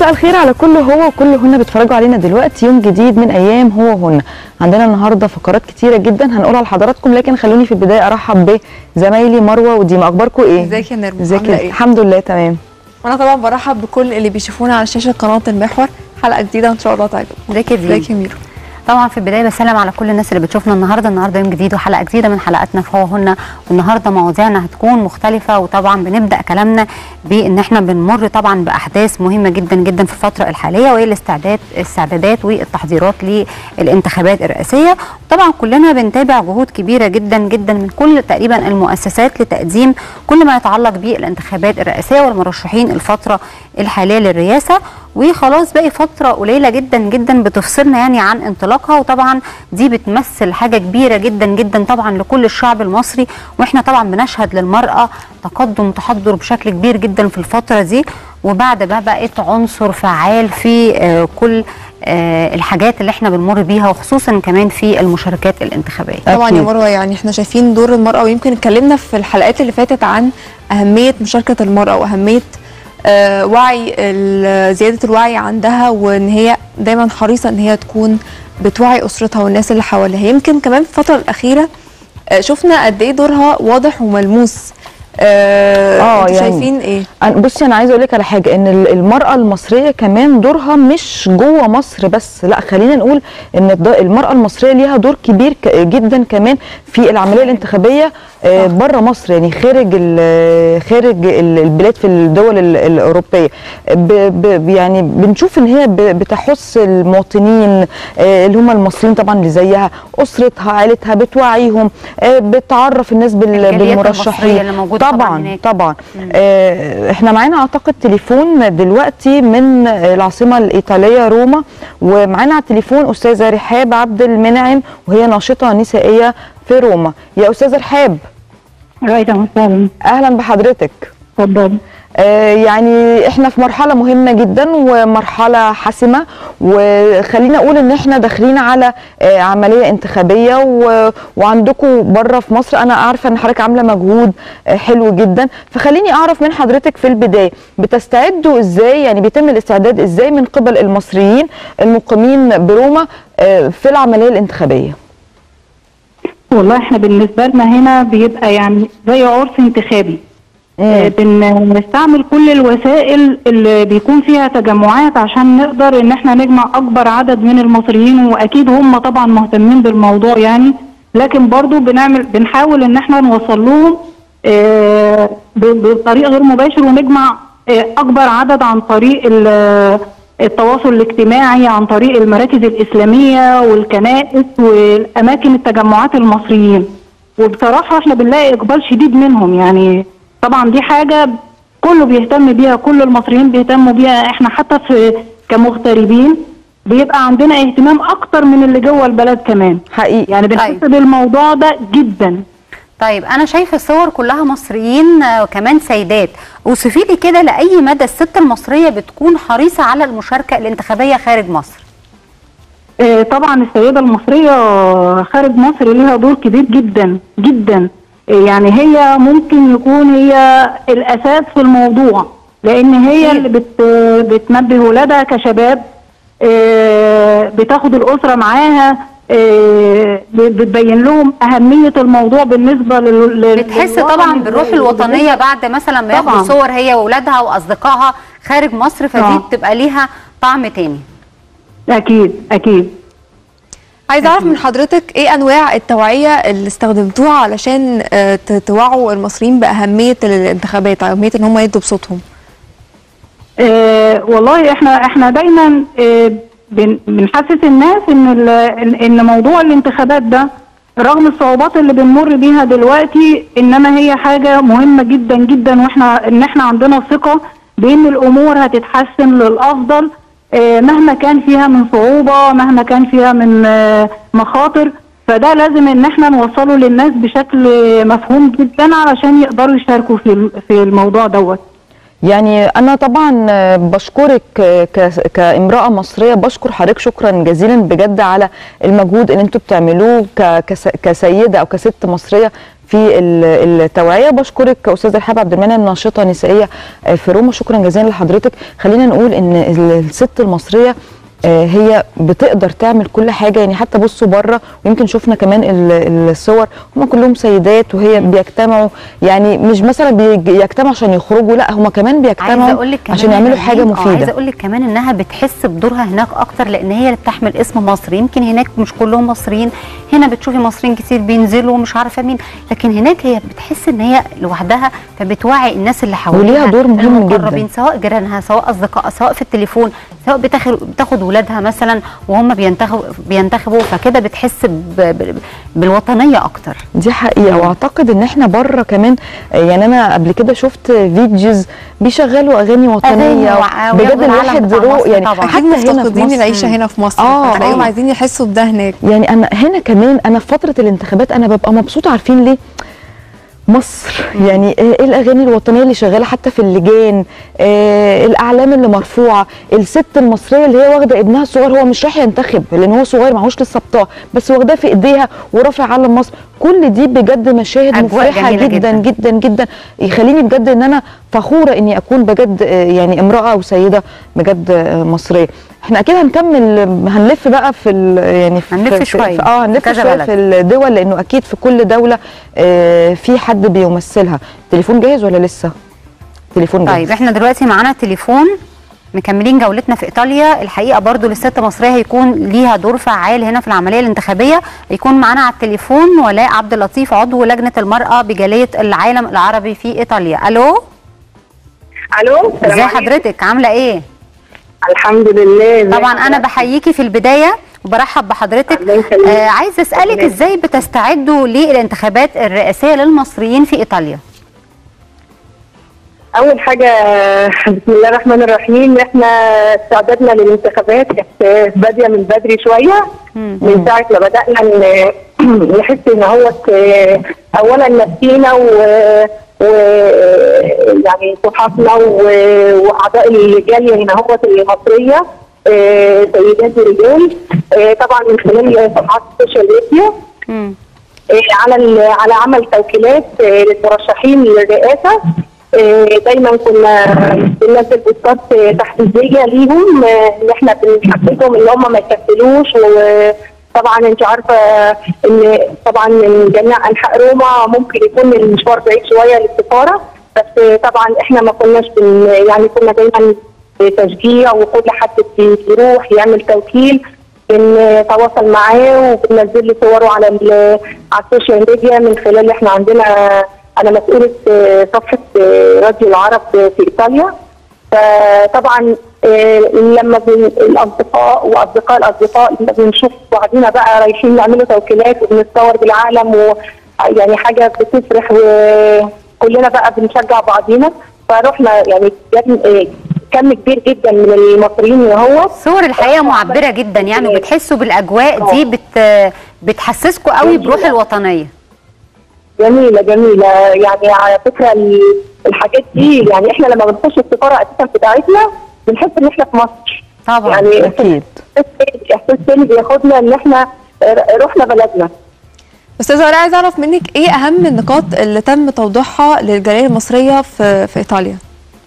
مساء الخير على كل هو وكل هنا بيتفرجوا علينا دلوقتي يوم جديد من ايام هو هنا عندنا النهارده فقرات كتيره جدا هنقولها لحضراتكم لكن خلوني في البدايه ارحب بزمايلي مروه وديما اخباركم ايه ازيك يا نرمو ازيك عاملة ايه؟ الحمد لله تمام وانا طبعا برحب بكل اللي بيشوفونا على شاشه قناه المحور حلقه جديده ان شاء الله تعجبكم ازيك يا دينا ازيك يا ميرو طبعا في البدايه بسلم على كل الناس اللي بتشوفنا النهارده النهارده يوم جديد وحلقه جديده من حلقاتنا في هو هنا والنهارده مواضيعنا هتكون مختلفه وطبعا بنبدا كلامنا بان احنا بنمر طبعا باحداث مهمه جدا جدا في الفتره الحاليه وهي الاستعداد الاستعدادات والتحضيرات للانتخابات الرئاسيه طبعا كلنا بنتابع جهود كبيره جدا جدا من كل تقريبا المؤسسات لتقديم كل ما يتعلق بالانتخابات الرئاسيه والمرشحين الفتره الحاليه للرئاسه وخلاص باقي فتره قليله جدا جدا بتفصلنا يعني عن انطلاقها وطبعا دي بتمثل حاجه كبيره جدا جدا طبعا لكل الشعب المصري واحنا طبعا بنشهد للمراه تقدم تحضر بشكل كبير جدا في الفتره دي وبعد ما بقت عنصر فعال في آه، كل آه، الحاجات اللي احنا بنمر بيها وخصوصا كمان في المشاركات الانتخابيه طبعا يا أكيد. مروه يعني احنا شايفين دور المراه ويمكن اتكلمنا في الحلقات اللي فاتت عن اهميه مشاركه المراه واهميه آه وعي ال- زياده الوعي عندها وان هي دايما حريصه ان هي تكون بتوعي اسرتها والناس اللي حواليها يمكن كمان في الفتره الاخيره آه شفنا قد ايه دورها واضح وملموس آه, آه، انتوا يعني شايفين ايه أنا- بصي انا عايزه اقول لك على حاجه ان ال- المراه المصريه كمان دورها مش جوه مصر بس لا خلينا نقول ان الد- المراه المصريه ليها دور كبير ك- جدا كمان في العمليه الانتخابيه بره مصر يعني خارج ال- خارج ال- البلاد في الدول ال- الاوروبيه ب- ب- يعني بنشوف ان هي ب- بتحث المواطنين آه، اللي هم المصريين طبعا اللي زيها اسرتها عائلتها بتوعيهم آه، بتعرف الناس بال- الجاليات المصرية بالمرشحين اللي موجودة طبعاً طبعا هناك. طبعا آه احنا معانا اعتقد تليفون دلوقتي من آه، العاصمه الايطاليه روما ومعانا على التليفون استاذه رحاب عبد المنعم وهي ناشطه نسائيه في روما يا استاذه رحاب رايدة وسهلا اهلا بحضرتك اتفضل آه يعني احنا في مرحله مهمه جدا ومرحله حاسمه وخلينا اقول ان احنا داخلين على آه عمليه انتخابيه و... وعندكم بره في مصر انا عارفه ان حضرتك عامله مجهود آه حلو جدا فخليني اعرف من حضرتك في البدايه بتستعدوا ازاي يعني بيتم الاستعداد ازاي من قبل المصريين المقيمين بروما آه في العمليه الانتخابيه والله احنا بالنسبة لنا هنا بيبقى يعني زي عرس انتخابي آه، بنستعمل كل الوسائل اللي بيكون فيها تجمعات عشان نقدر ان احنا نجمع اكبر عدد من المصريين واكيد هم طبعا مهتمين بالموضوع يعني لكن برضو بنعمل بنحاول ان احنا نوصل لهم آه، ب- بطريق غير مباشر ونجمع آه، اكبر عدد عن طريق ال- التواصل الاجتماعي عن طريق المراكز الاسلاميه والكنائس والاماكن التجمعات المصريين وبصراحه احنا بنلاقي اقبال شديد منهم يعني طبعا دي حاجه كله بيهتم بيها كل المصريين بيهتموا بيها احنا حتى في كمغتربين بيبقى عندنا اهتمام اكتر من اللي جوه البلد كمان حقيقي يعني بنحس طيب. بالموضوع ده جدا طيب انا شايفه صور كلها مصريين آه، وكمان سيدات اوصفي لي كده لاي مدى الست المصريه بتكون حريصه على المشاركه الانتخابيه خارج مصر آه، طبعا السيدة المصرية خارج مصر ليها دور كبير جدا جدا آه، يعني هي ممكن يكون هي الأساس في الموضوع لأن هي اللي بت بتنبه ولادها كشباب آه، بتاخد الأسرة معاها آه، بتبين لهم أهمية الموضوع بالنسبة لل لل- بتحس للوطن طبعا بالروح الوطنيه بعد مثلا ما ياخدوا طبعاً. صور هي واولادها واصدقائها خارج مصر فدي آه. بتبقى ليها طعم تاني أكيد أكيد عايزه اعرف من حضرتك ايه انواع التوعيه اللي استخدمتوها علشان آه، ت- توعوا المصريين باهميه الانتخابات اهميه ان هم يدوا بصوتهم آه والله احنا احنا دايما آه بن- بنحسس الناس ان ال- ان إن موضوع الانتخابات ده رغم الصعوبات اللي بنمر بيها دلوقتي انما هي حاجه مهمه جدا جدا واحنا ان احنا عندنا ثقه بان الامور هتتحسن للافضل آه مهما كان فيها من صعوبه مهما كان فيها من آه مخاطر فده لازم ان احنا نوصله للناس بشكل مفهوم جدا علشان يقدروا يشاركوا في في الموضوع دوت يعني انا طبعا آه، بشكرك آه، ك- كامراه مصريه بشكر حضرتك شكرا جزيلا بجد على المجهود اللي انتوا بتعملوه ك- كس- كسيده او كست مصريه في ال- التوعيه بشكرك استاذه رحاب عبد المنعم ناشطه نسائيه آه، في روما شكرا جزيلا لحضرتك خلينا نقول ان ال- الست المصريه آه، هي بتقدر تعمل كل حاجه يعني حتى بصوا بره ويمكن شفنا كمان ال- الصور هم كلهم سيدات وهي بيجتمعوا يعني مش مثلا بيجتمعوا عشان يخرجوا لا هم كمان عايزه بيجتمعوا اقول لك كمان عشان يعملوا يا حاجه نرمين، آه، عايزه مفيده اقول لك كمان انها بتحس بدورها هناك اكتر لان هي اللي بتحمل اسم مصر يمكن هناك مش كلهم مصريين هنا بتشوفي مصريين كتير بينزلوا ومش عارفه مين لكن هناك هي بتحس ان هي لوحدها فبتوعي الناس اللي حواليها وليها دور مهم المقربين سواء جيرانها سواء اصدقائها سواء في التليفون سواء بتاخد بتاخد ولادها مثلا وهم بينتخبوا بينتخبوا فكده بتحس ب... ب... بالوطنيه اكتر دي حقيقه واعتقد ان احنا بره كمان آه، يعني انا قبل كده شفت فيديوز بيشغلوا اغاني وطنيه وع- بجد وياخدوا العلم الواحد بتاع رو مصر يعني طبعاً. حتى اكيد هنا في مفتقدين مصر العيشه هنا في مصر آه، هتلاقيهم آه. عايزين يحسوا بده هناك يعني انا هنا كمان انا في فتره الانتخابات انا ببقى مبسوطه عارفين ليه مصر يعني ايه الاغاني الوطنيه اللي شغاله حتى في اللجان آه الاعلام اللي مرفوعه الست المصريه اللي هي واخده ابنها الصغير هو مش رايح ينتخب لان هو صغير معهوش لسه بطاقه بس واخداه في ايديها ورافع علم مصر كل دي بجد مشاهد أجواء مفرحه جميلة جدا جداً. جدا جدا جدا يخليني بجد ان انا فخوره اني اكون بجد آه، يعني امراه او سيده بجد آه، مصريه احنا اكيد هنكمل هنلف بقى في ال- يعني في هنلف في- شوية. في اه هنلف كذا شويه بلد. في الدول لانه اكيد في كل دوله آه، في حد بيمثلها تليفون جاهز ولا لسه تليفون جاهز طيب احنا دلوقتي معانا تليفون مكملين جولتنا في ايطاليا الحقيقه برضو للست المصريه هيكون ليها دور فعال هنا في العمليه الانتخابيه هيكون معانا على التليفون ولاء عبد اللطيف عضو لجنه المراه بجاليه العالم العربي في ايطاليا الو الو السلام ازي عليكم. حضرتك عامله ايه الحمد لله ازي طبعا انا حضرتك؟ بحييكي في البدايه وبرحب بحضرتك الله يخليك. آه عايزه اسالك الله ازاي بتستعدوا للانتخابات الرئاسيه للمصريين في ايطاليا اول حاجه بسم الله الرحمن الرحيم احنا استعدادنا للانتخابات كانت باديه من بدري شويه من ساعه ما بدانا ن- نحس ان هو اولا نفسينا و و يعني صحافنا و- واعضاء الجاليه هنا هو المصريه آه، سيدات ورجال آه، طبعا من خلال صفحات السوشيال ميديا مم. آه، على ال- على عمل توكيلات آه، للمرشحين للرئاسه آه، دايما كنا بننزل بوستات آه، تحفيزيه ليهم آه، ان احنا بنحفزهم ان هم ما يكسلوش وطبعا انت عارفه ان طبعا من جميع انحاء روما ممكن يكون المشوار بعيد شويه للسفاره بس آه، طبعا احنا ما كناش بن يعني كنا دايما تشجيع وكل حد بيروح يعمل توكيل بنتواصل معاه وبننزل له صوره على ال- على السوشيال ميديا من خلال احنا عندنا انا مسؤوله آه، صفحه آه، راديو العرب في ايطاليا فطبعا آه، لما بن الاصدقاء واصدقاء الاصدقاء لما بنشوف بعضينا بقى رايحين نعملوا توكيلات وبنتصور بالعالم و يعني حاجه بتفرح وكلنا بقى بنشجع بعضينا فرحنا يعني جاب- آه، كم كبير جدا من المصريين اللي هو صور الحقيقه معبره جدا يعني وبتحسوا بالاجواء دي بت بتحسسكم قوي بروح الوطنيه جميلة جميلة يعني على فكرة ال- الحاجات دي يعني احنا لما بنخش السفارة اساسا بتاعتنا بنحس ان احنا في مصر طبعا يعني اكيد احساس تاني- احساس تاني بياخدنا ان احنا ر- رحنا بلدنا استاذه ولاء عايزه اعرف منك ايه اهم النقاط اللي تم توضيحها للجاليه المصريه في في ايطاليا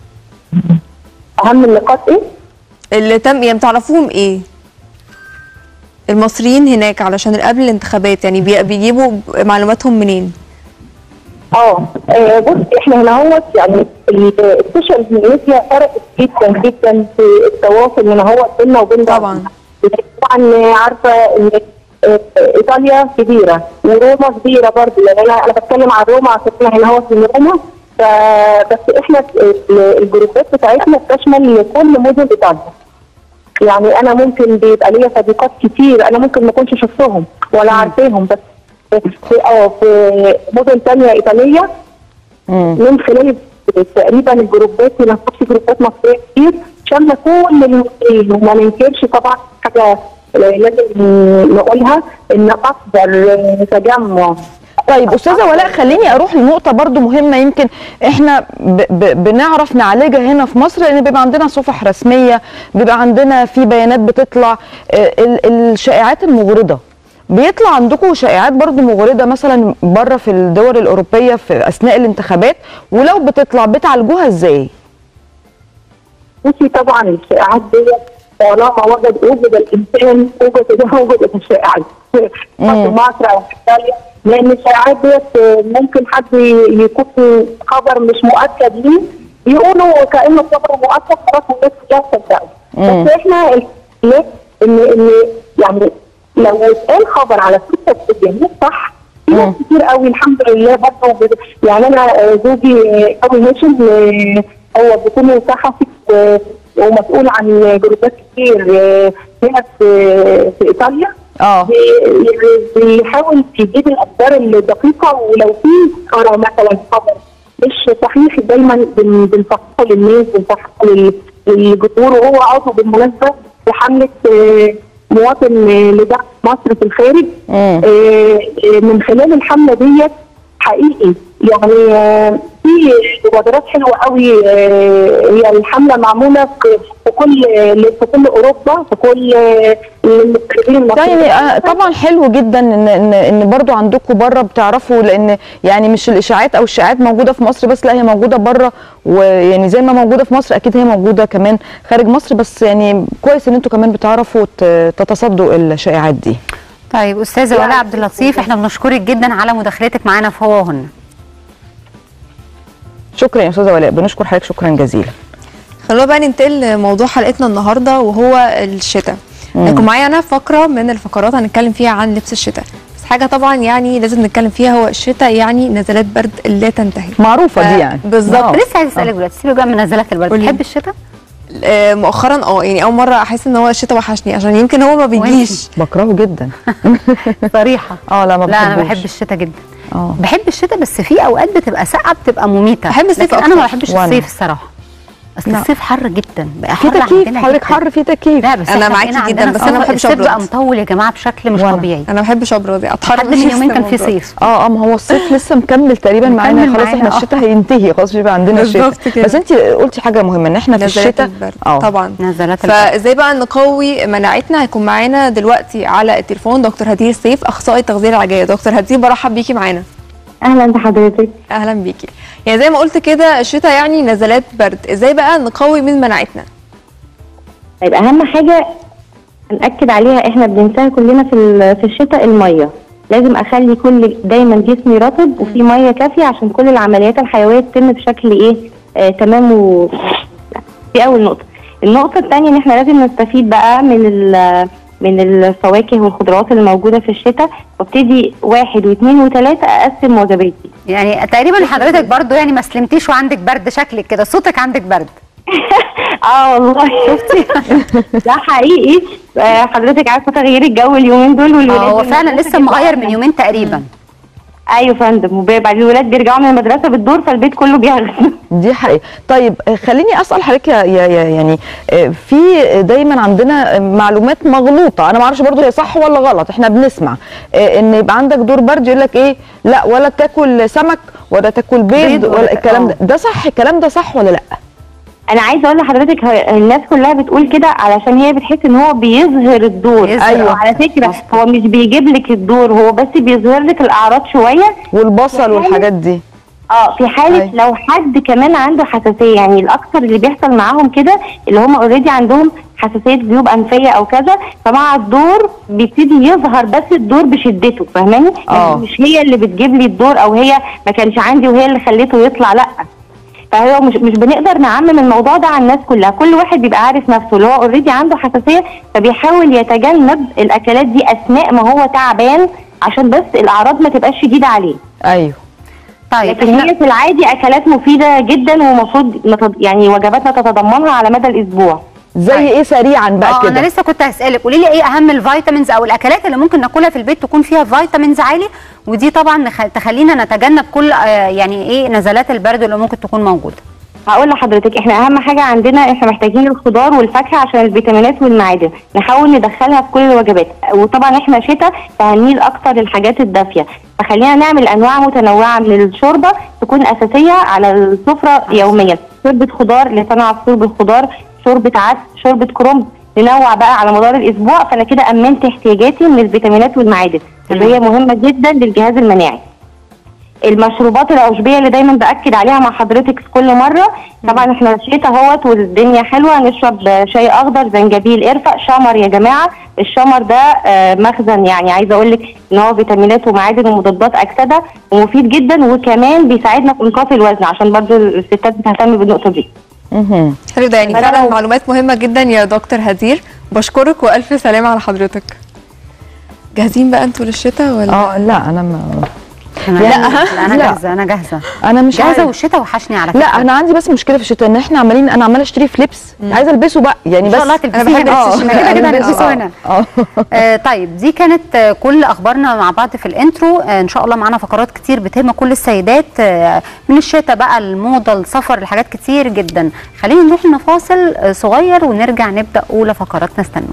اهم النقاط ايه؟ اللي تم يعني تعرفوهم ايه المصريين هناك علشان قبل الانتخابات يعني بي- بيجيبوا معلوماتهم منين اه آه، بص احنا هنا هو يعني ال- السوشيال ميديا فرقت جدا جدا في التواصل هنا هو بيننا وبين بعض. طبعا. طبعا عارفه ان آه، ايطاليا كبيره وروما كبيره برضه يعني انا انا بتكلم عن روما عشان احنا هنا هو في روما فبس احنا ال- الجروبات بتاعتنا بتشمل كل مدن ايطاليا يعني انا ممكن بيبقى ليا صديقات كتير انا ممكن ما اكونش شفتهم ولا عارفاهم بس في اه في مدن تانية ايطاليه مم. من خلال تقريبا الجروبات هنا في جروبات مصريه كتير شامله كل المصريين وما ننكرش طبعا حاجه لازم نقولها ان اكبر تجمع طيب استاذه ولاء خليني اروح لنقطه برضو مهمه يمكن احنا ب ب بنعرف نعالجها هنا في مصر لان بيبقى عندنا صفح رسميه بيبقى عندنا في بيانات بتطلع آه، ال- الشائعات المغرضه بيطلع عندكم شائعات برضو مغرضه مثلا بره في الدول الاوروبيه في اثناء الانتخابات ولو بتطلع بتعالجوها ازاي بصي طبعا الشائعات ديت طالما وجد وجد الانسان وجد وجد الشائعات في مم. مصر او في ايطاليا لان الشائعات ديت ممكن حد يكون خبر مش مؤكد ليه يقولوا كانه خبر مؤكد خلاص الناس كلها تصدقه مم. بس احنا ليه ان ان يعني لو اتقال خبر على السوشيال ميديا مش صح في ناس مم. كتير قوي الحمد لله برضه بت- يعني انا آه، زوجي آه، ابو هاشم آه، هو بيكون صحفي آه، ومسؤول عن جروبات كتير آه، هنا في في ايطاليا اه بي- بيحاول يجيب الاخبار الدقيقه ولو في قرا مثلا خبر مش صحيح دايما بن- بنصححه للناس بنصححه لل- للجمهور وهو عضو بالمناسبه في حمله آه، مواطن آه، لدعم مصر في الخارج مم. آه، آه، من خلال الحمله ديت حقيقي يعني آه، في مبادرات حلوه قوي آه، هي الحمله معموله في في كل في كل اوروبا في كل آه، المغتربين المصريين يعني آه، طبعا حلو جدا ان ان ان برضو عندكم بره بتعرفوا لان يعني مش الاشاعات او الشائعات موجوده في مصر بس لا هي موجوده بره ويعني زي ما موجوده في مصر اكيد هي موجوده كمان خارج مصر بس يعني كويس ان انتوا كمان بتعرفوا ت- تتصدوا الشائعات دي طيب استاذه ولاء عبد اللطيف احنا بنشكرك جدا على مداخلتك معانا في هو وهن شكرا يا استاذه ولاء بنشكر حضرتك شكرا جزيلا خلونا بقى ننتقل لموضوع حلقتنا النهارده وهو الشتاء هيكون معايا انا فقره من الفقرات هنتكلم فيها عن لبس الشتاء بس حاجه طبعا يعني لازم نتكلم فيها هو الشتاء يعني نزلات برد لا تنتهي معروفه دي يعني بالظبط. آه. لسه عايز اسالك دلوقتي سيبك بقى من نزلات البرد قولي. بتحب الشتاء؟ آه، مؤخرا اه يعني اول مره احس ان هو الشتاء وحشني عشان يمكن هو ما بيجيش بكرهه جدا صريحه اه لا ما لا انا بحبوش. بحب الشتاء جدا اه بحب الشتاء بس في اوقات بتبقى ساقعه بتبقى مميته بحب الصيف لكن انا أكتر. ما بحبش وأنا. الصيف الصراحه اصل لا. الصيف حر جدا بقى في حر تكييف عندنا حضرتك جداً. حر في تكييف لا بس أنا إحنا معاكي بقينا جداً، عندنا بس أنا ما الصيف- بحبش الصيف بقى أبرد. مطول يا جماعه بشكل مش وأنا. طبيعي انا ما بحبش ابرد اتحر لحد من يومين كان في صيف اه اه ما هو الصيف لسه مكمل تقريبا معانا مكمل خلاص معانا، احنا آه. الشتاء هينتهي خلاص مش هيبقى عندنا الشتاء بالظبط كده. بس انت قلتي حاجه مهمه ان احنا في نزلات الشتاء البرد اه طبعا نزلات البرد فازاي بقى نقوي مناعتنا هيكون معانا دلوقتي على التليفون دكتور هدير السيف اخصائي التغذيه العلاجيه دكتور هدير برحب بيكي معانا اهلا بحضرتك اهلا بيكي يعني زي ما قلت كده الشتاء يعني نزلات برد ازاي بقى نقوي من مناعتنا طيب اهم حاجه ناكد عليها احنا بننساها كلنا في ال- في الشتاء الميه لازم اخلي كل دايما جسمي رطب وفي ميه كافيه عشان كل العمليات الحيويه تتم بشكل ايه آه تمام و دي اول نقطه النقطه الثانيه ان احنا لازم نستفيد بقى من ال- من الفواكه والخضروات اللي موجوده في الشتاء وابتدي واحد واثنين وثلاثه اقسم وجباتي يعني تقريبا حضرتك برضو يعني ما سلمتيش وعندك برد شكلك كده صوتك عندك برد اه والله شفتي ده حقيقي آه، حضرتك عارفه تغيير الجو اليومين دول والولاد اه هو بالمدرسة فعلا لسه بيبقوا مغير من عاملة. يومين تقريبا ايوه يا فندم وبعدين الولاد بيرجعوا من المدرسه بالدور فالبيت كله بيغرق دي حقيقة طيب آه، خليني اسال حضرتك يا يا- يا- يعني آه، في دايما عندنا آه، معلومات مغلوطه انا ما اعرفش برضو هي صح ولا غلط احنا بنسمع آه، ان يبقى عندك دور برد يقول لك ايه لا ولا تاكل سمك ولا تاكل بيض بيض ولا- ولا الكلام آه. ده ده صح الكلام ده صح ولا لا انا عايزه اقول لحضرتك هو- الناس كلها بتقول كده علشان هي بتحس ان هو بيظهر الدور يظهر، ايوه آه. على فكره هو مش بيجيب لك الدور هو بس بيظهر لك الاعراض شويه والبصل والحاجات دي اه في حاله أي. لو حد كمان عنده حساسيه يعني الاكثر اللي بيحصل معاهم كده اللي هم اوريدي عندهم حساسيه جيوب انفيه او كذا فمع الدور بيبتدي يظهر بس الدور بشدته فاهماني؟ آه. يعني مش هي اللي بتجيب لي الدور او هي ما كانش عندي وهي اللي خليته يطلع لا فهو مش مش بنقدر نعمم الموضوع ده على الناس كلها كل واحد بيبقى عارف نفسه اللي هو اوريدي عنده حساسيه فبيحاول يتجنب الاكلات دي اثناء ما هو تعبان عشان بس الاعراض ما تبقاش شديده عليه ايوه طيب لكن احنا هي في العادي اكلات مفيده جدا ومفروض نتض- يعني وجباتنا تتضمنها على مدى الاسبوع زي طيب. ايه سريعا بقى اه انا كده لسه كنت هسالك قولي لي ايه اهم الفيتامينز او الاكلات اللي ممكن ناكلها في البيت تكون فيها فيتامينز عالي ودي طبعا نخ... تخلينا نتجنب كل آه يعني ايه نزلات البرد اللي ممكن تكون موجوده هقول لحضرتك احنا اهم حاجه عندنا احنا محتاجين الخضار والفاكهه عشان الفيتامينات والمعادن نحاول ندخلها في كل الوجبات وطبعا احنا شتاء فهنميل اكتر للحاجات الدافيه فخلينا نعمل انواع متنوعه من الشوربه تكون اساسيه على السفره يوميا شوربه خضار لسان عصفور بالخضار شوربه عدس شوربه كرنب ننوع بقى على مدار الاسبوع فانا كده امنت احتياجاتي من الفيتامينات والمعادن اللي هي مهمه جدا للجهاز المناعي المشروبات العشبيه اللي دايما باكد عليها مع حضرتك في كل مره طبعا احنا شتاء اهوت والدنيا حلوه نشرب شاي اخضر زنجبيل ارفق شمر يا جماعه الشمر ده آه، مخزن يعني عايزه اقول لك ان هو فيتامينات ومعادن ومضادات اكسده ومفيد جدا وكمان بيساعدنا في انقاص الوزن عشان برضو الستات بتهتم بالنقطه دي مهم. حلو ده يعني فأنا فعلا لو- معلومات مهمه جدا يا دكتور هدير بشكرك والف سلامه على حضرتك جاهزين بقى انتوا للشتاء ولا اه لا انا ما أنا لا. لا انا لا. جاهزه انا جاهزه انا مش جاهزه عايزه والشتاء وحشني على فكره لا انا عندي بس مشكله في الشتاء ان احنا عمالين انا عماله اشتري في لبس عايزه البسه بقى يعني ان بس شاء الله أنا تلبسيه بحب هنا آه، احنا كده كده ألبسه. هنلبسه هنا اه آه طيب دي كانت آه كل اخبارنا مع بعض في الانترو آه ان شاء الله معانا فقرات كتير بتهم كل السيدات آه من الشتاء بقى الموضه السفر لحاجات كتير جدا خلينا نروح لفاصل آه صغير ونرجع نبدا اولى فقراتنا استنونا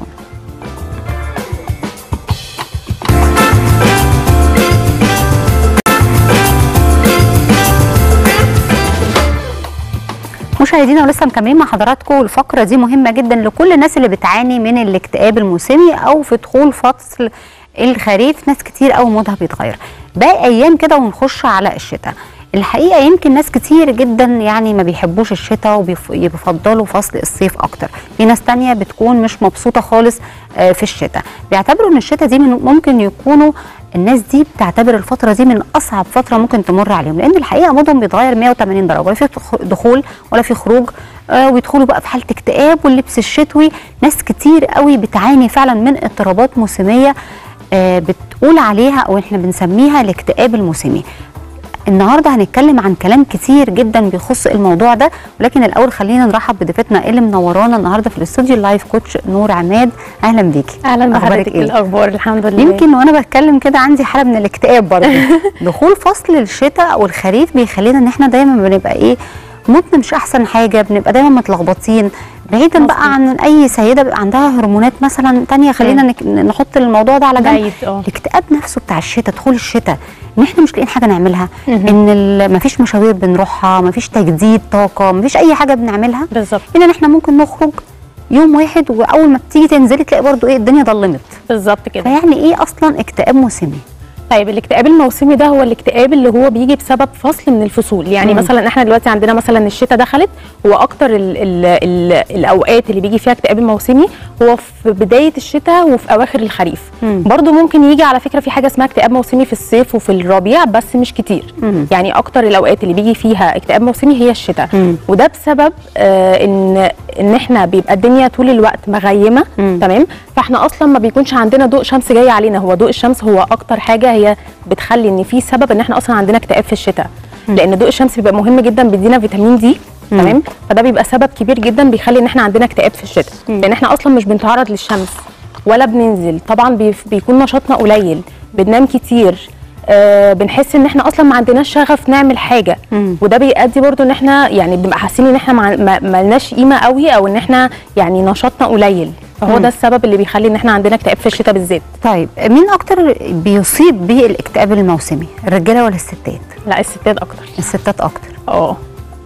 مشاهدينا ولسه مكملين مع حضراتكم الفقره دي مهمه جدا لكل الناس اللي بتعاني من الاكتئاب الموسمي او في دخول فصل الخريف ناس كتير قوي مودها بيتغير باقي ايام كده ونخش على الشتاء الحقيقه يمكن ناس كتير جدا يعني ما بيحبوش الشتاء وبيفضلوا فصل الصيف اكتر في ناس تانية بتكون مش مبسوطه خالص آه، في الشتاء بيعتبروا ان الشتاء دي من ممكن يكونوا الناس دي بتعتبر الفتره دي من اصعب فتره ممكن تمر عليهم لان الحقيقه مودهم بيتغير 180 درجه ولا في دخ- دخول ولا في خروج آه ويدخلوا بقى في حاله اكتئاب واللبس الشتوي ناس كتير قوي بتعاني فعلا من اضطرابات موسميه آه بتقول عليها او احنا بنسميها الاكتئاب الموسمي النهارده هنتكلم عن كلام كتير جدا بيخص الموضوع ده ولكن الاول خلينا نرحب بضيفتنا اللي منورانا النهارده في الاستوديو اللايف كوتش نور عماد اهلا بيكي اهلا أخبارك بحضرتك إيه؟ الاخبار الحمد لله يمكن وانا بتكلم كده عندي حاله من الاكتئاب برضه دخول فصل الشتاء او الخريف بيخلينا ان احنا دايما بنبقى ايه مودنا مش احسن حاجه بنبقى دايما متلخبطين بعيدا بقى عن اي سيده بيبقى عندها هرمونات مثلا تانية خلينا نك- نحط الموضوع ده على جنب بعيد، اه. الاكتئاب نفسه بتاع الشتاء دخول الشتاء ان احنا مش لاقيين حاجه نعملها ان ال- مفيش مشاوير بنروحها مفيش تجديد طاقه مفيش اي حاجه بنعملها بالظبط ان احنا ممكن نخرج يوم واحد واول ما تيجي تنزلي تلاقي برضو ايه الدنيا ضلمت بالظبط كده فيعني ايه اصلا اكتئاب موسمي طيب الاكتئاب الموسمي ده هو الاكتئاب اللي هو بيجي بسبب فصل من الفصول يعني مم. مثلا احنا دلوقتي عندنا مثلا الشتاء دخلت هو اكتر ال ال ال الاوقات اللي بيجي فيها اكتئاب الموسمي هو في بدايه الشتاء وفي اواخر الخريف مم. برضو ممكن يجي على فكره في حاجه اسمها اكتئاب موسمي في الصيف وفي الربيع بس مش كتير مم. يعني اكتر الاوقات اللي بيجي فيها اكتئاب موسمي هي الشتاء مم. وده بسبب آه ان ان احنا بيبقى الدنيا طول الوقت مغيمه مم. تمام فاحنا اصلا ما بيكونش عندنا ضوء شمس جاي علينا هو ضوء الشمس هو اكتر حاجه هي بتخلي ان في سبب ان احنا اصلا عندنا اكتئاب في الشتاء لان ضوء الشمس بيبقى مهم جدا بيدينا فيتامين دي تمام فده بيبقى سبب كبير جدا بيخلي ان احنا عندنا اكتئاب في الشتاء لان احنا اصلا مش بنتعرض للشمس ولا بننزل طبعا بيف- بيكون نشاطنا قليل بننام كتير آه بنحس ان احنا اصلا ما عندناش شغف نعمل حاجه مم. وده بيؤدي برضو ان احنا يعني بنبقى حاسين ان احنا ما ما- ما لناش قيمه قوي او ان احنا يعني نشاطنا قليل فهو ده السبب اللي بيخلي ان احنا عندنا اكتئاب في الشتاء بالذات طيب مين اكتر بيصيب به الاكتئاب الموسمي الرجاله ولا الستات لا الستات اكتر الستات اكتر اه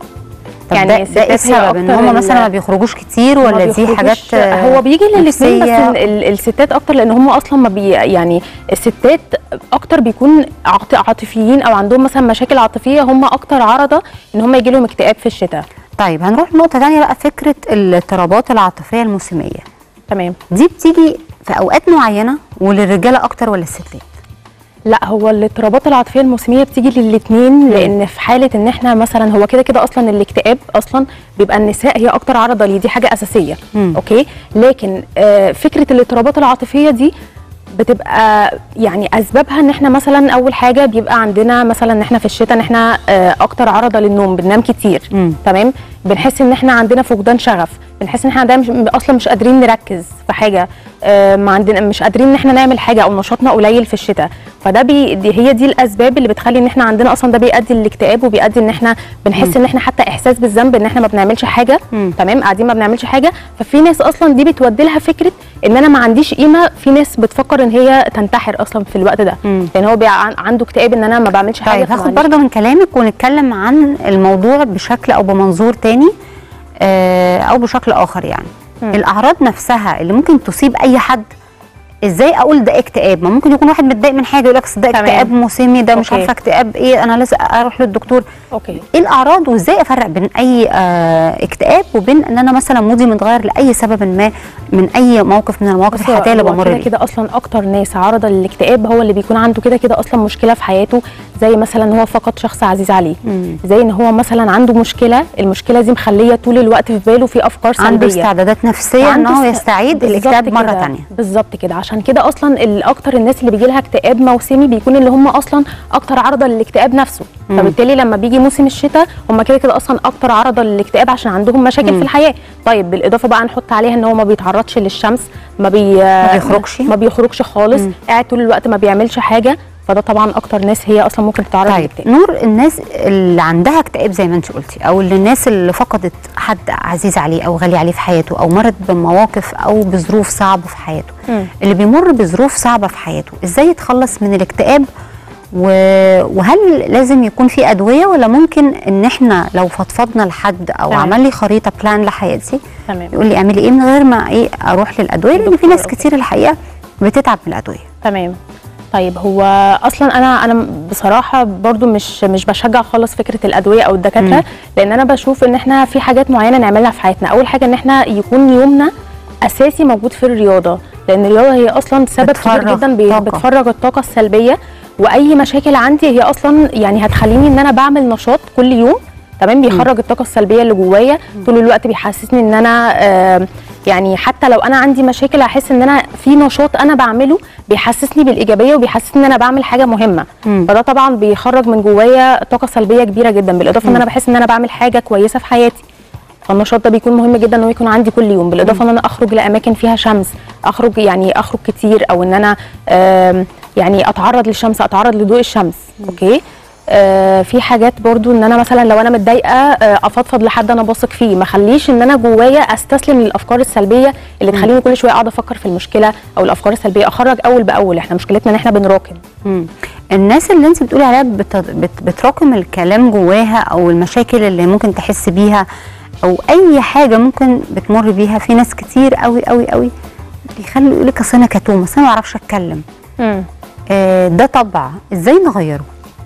طب يعني ده, ده الستات ايه هي السبب ان أكتر هم ال- مثلا ما بيخرجوش كتير ما ولا دي بيخرجوش- حاجات آه، هو بيجي للاثنين بس نفسية؟ ال- ال- الستات اكتر لان هم اصلا ما بي يعني الستات اكتر بيكون عاط- عاطفيين او عندهم مثلا مشاكل عاطفيه هم اكتر عرضه ان هم يجي لهم اكتئاب في الشتاء طيب هنروح لنقطه تانية بقى فكره الاضطرابات العاطفيه الموسميه تمام دي بتيجي في اوقات معينه وللرجاله اكتر ولا الستات لا هو الاضطرابات العاطفيه الموسميه بتيجي للاثنين لان في حاله ان احنا مثلا هو كده كده اصلا الاكتئاب اصلا بيبقى النساء هي اكتر عرضه ليه دي حاجه اساسيه مم. اوكي لكن آه فكره الاضطرابات العاطفيه دي بتبقى يعني اسبابها ان احنا مثلا اول حاجه بيبقى عندنا مثلا ان احنا في الشتاء ان احنا آه اكتر عرضه للنوم بننام كتير مم. تمام بنحس ان احنا عندنا فقدان شغف بنحس ان احنا عندنا مش اصلا مش قادرين نركز في حاجه آه ما عندنا مش قادرين ان احنا نعمل حاجه او نشاطنا قليل في الشتاء فده بي دي هي دي الاسباب اللي بتخلي ان احنا عندنا اصلا ده بيؤدي للاكتئاب وبيؤدي ان احنا بنحس ان احنا حتى احساس بالذنب ان احنا ما بنعملش حاجه مم. تمام قاعدين ما بنعملش حاجه ففي ناس اصلا دي بتودي لها فكره ان انا ما عنديش قيمه في ناس بتفكر ان هي تنتحر اصلا في الوقت ده مم. لان هو بيبقى عن- عنده اكتئاب ان انا ما بعملش حاجه طيب فما هاخد عنديش برضه من كلامك ونتكلم عن الموضوع بشكل او بمنظور تاني آه، او بشكل اخر يعني الاعراض نفسها اللي ممكن تصيب اي حد ازاي اقول ده اكتئاب ما ممكن يكون واحد متضايق من حاجه يقول لك ده تمام. اكتئاب موسمي ده مش أوكي. عارفه اكتئاب ايه انا لازم اروح للدكتور اوكي ايه الاعراض وازاي افرق بين اي آه اكتئاب وبين ان انا مثلا مودي متغير لاي سبب ما من اي موقف من المواقف بصي، الحياتيه اللي هو بمر كده بيها كده اصلا اكتر ناس عرضه للاكتئاب هو اللي بيكون عنده كده كده اصلا مشكله في حياته زي مثلا هو فقد شخص عزيز عليه مم. زي ان هو مثلا عنده مشكله المشكله دي مخليه طول الوقت في باله في افكار سلبيه عنده استعدادات نفسيه ان عنده هو است- يستعيد بالظبط الاكتئاب مره كده. تانية بالظبط كده عشان كده اصلا ال- اكتر الناس اللي بيجي لها اكتئاب موسمي بيكون اللي هم اصلا اكتر عرضه للاكتئاب نفسه مم. فبالتالي لما بيجي موسم الشتاء هم كده كده اصلا اكتر عرضه للاكتئاب عشان عندهم مشاكل مم. في الحياه طيب بالاضافه بقى نحط عليها ان هو ما بيتعرضش للشمس ما بي ما بيخرجش. ما بيخرجش خالص مم. قاعد طول الوقت ما بيعملش حاجه فده طبعا اكتر ناس هي اصلا ممكن تتعرض طيب للاكتئاب نور الناس اللي عندها اكتئاب زي ما انت قلتي او اللي الناس اللي فقدت حد عزيز عليه او غالي عليه في حياته او مرت بمواقف او بظروف صعبه في حياته مم. اللي بيمر بظروف صعبه في حياته ازاي يتخلص من الاكتئاب و... وهل لازم يكون في ادويه ولا ممكن ان احنا لو فضفضنا لحد او تمام. عمل لي خريطه بلان لحياتي تمام يقول لي اعملي ايه من غير ما ايه اروح للادويه لان في دكتور، ناس أوكي. كتير الحقيقه بتتعب من الادويه تمام طيب هو اصلا انا انا بصراحه برضو مش مش بشجع خالص فكره الادويه او الدكاتره مم. لان انا بشوف ان احنا في حاجات معينه نعملها في حياتنا اول حاجه ان احنا يكون يومنا اساسي موجود في الرياضه لان الرياضه هي اصلا سبب كبير بتفرغ جدا بي- طاقة. بتفرغ الطاقه السلبيه واي مشاكل عندي هي اصلا يعني هتخليني ان انا بعمل نشاط كل يوم تمام بيخرج الطاقه السلبيه اللي جوايا طول الوقت بيحسسني ان انا آه يعني حتى لو انا عندي مشاكل هحس ان انا في نشاط انا بعمله بيحسسني بالايجابيه وبيحسسني ان انا بعمل حاجه مهمه مم. فده طبعا بيخرج من جوايا طاقه سلبيه كبيره جدا بالاضافه ان انا بحس ان انا بعمل حاجه كويسه في حياتي فالنشاط ده بيكون مهم جدا انه يكون عندي كل يوم بالاضافه ان انا اخرج لاماكن فيها شمس اخرج يعني اخرج كتير او ان انا آم، يعني اتعرض للشمس اتعرض لضوء الشمس اوكي آه في حاجات برضو ان انا مثلا لو انا متضايقه آه افضفض لحد انا بثق فيه ما اخليش ان انا جوايا استسلم للافكار السلبيه اللي تخليني كل شويه اقعد افكر في المشكله او الافكار السلبيه اخرج اول باول احنا مشكلتنا ان احنا بنراكم مم. الناس اللي انت بتقولي عليها بت... بت... بتراكم الكلام جواها او المشاكل اللي ممكن تحس بيها او اي حاجه ممكن بتمر بيها في ناس كتير قوي قوي قوي بيخلوا يقول لك اصل انا كتوم اصل انا ما اعرفش اتكلم آه ده طبع ازاي نغيره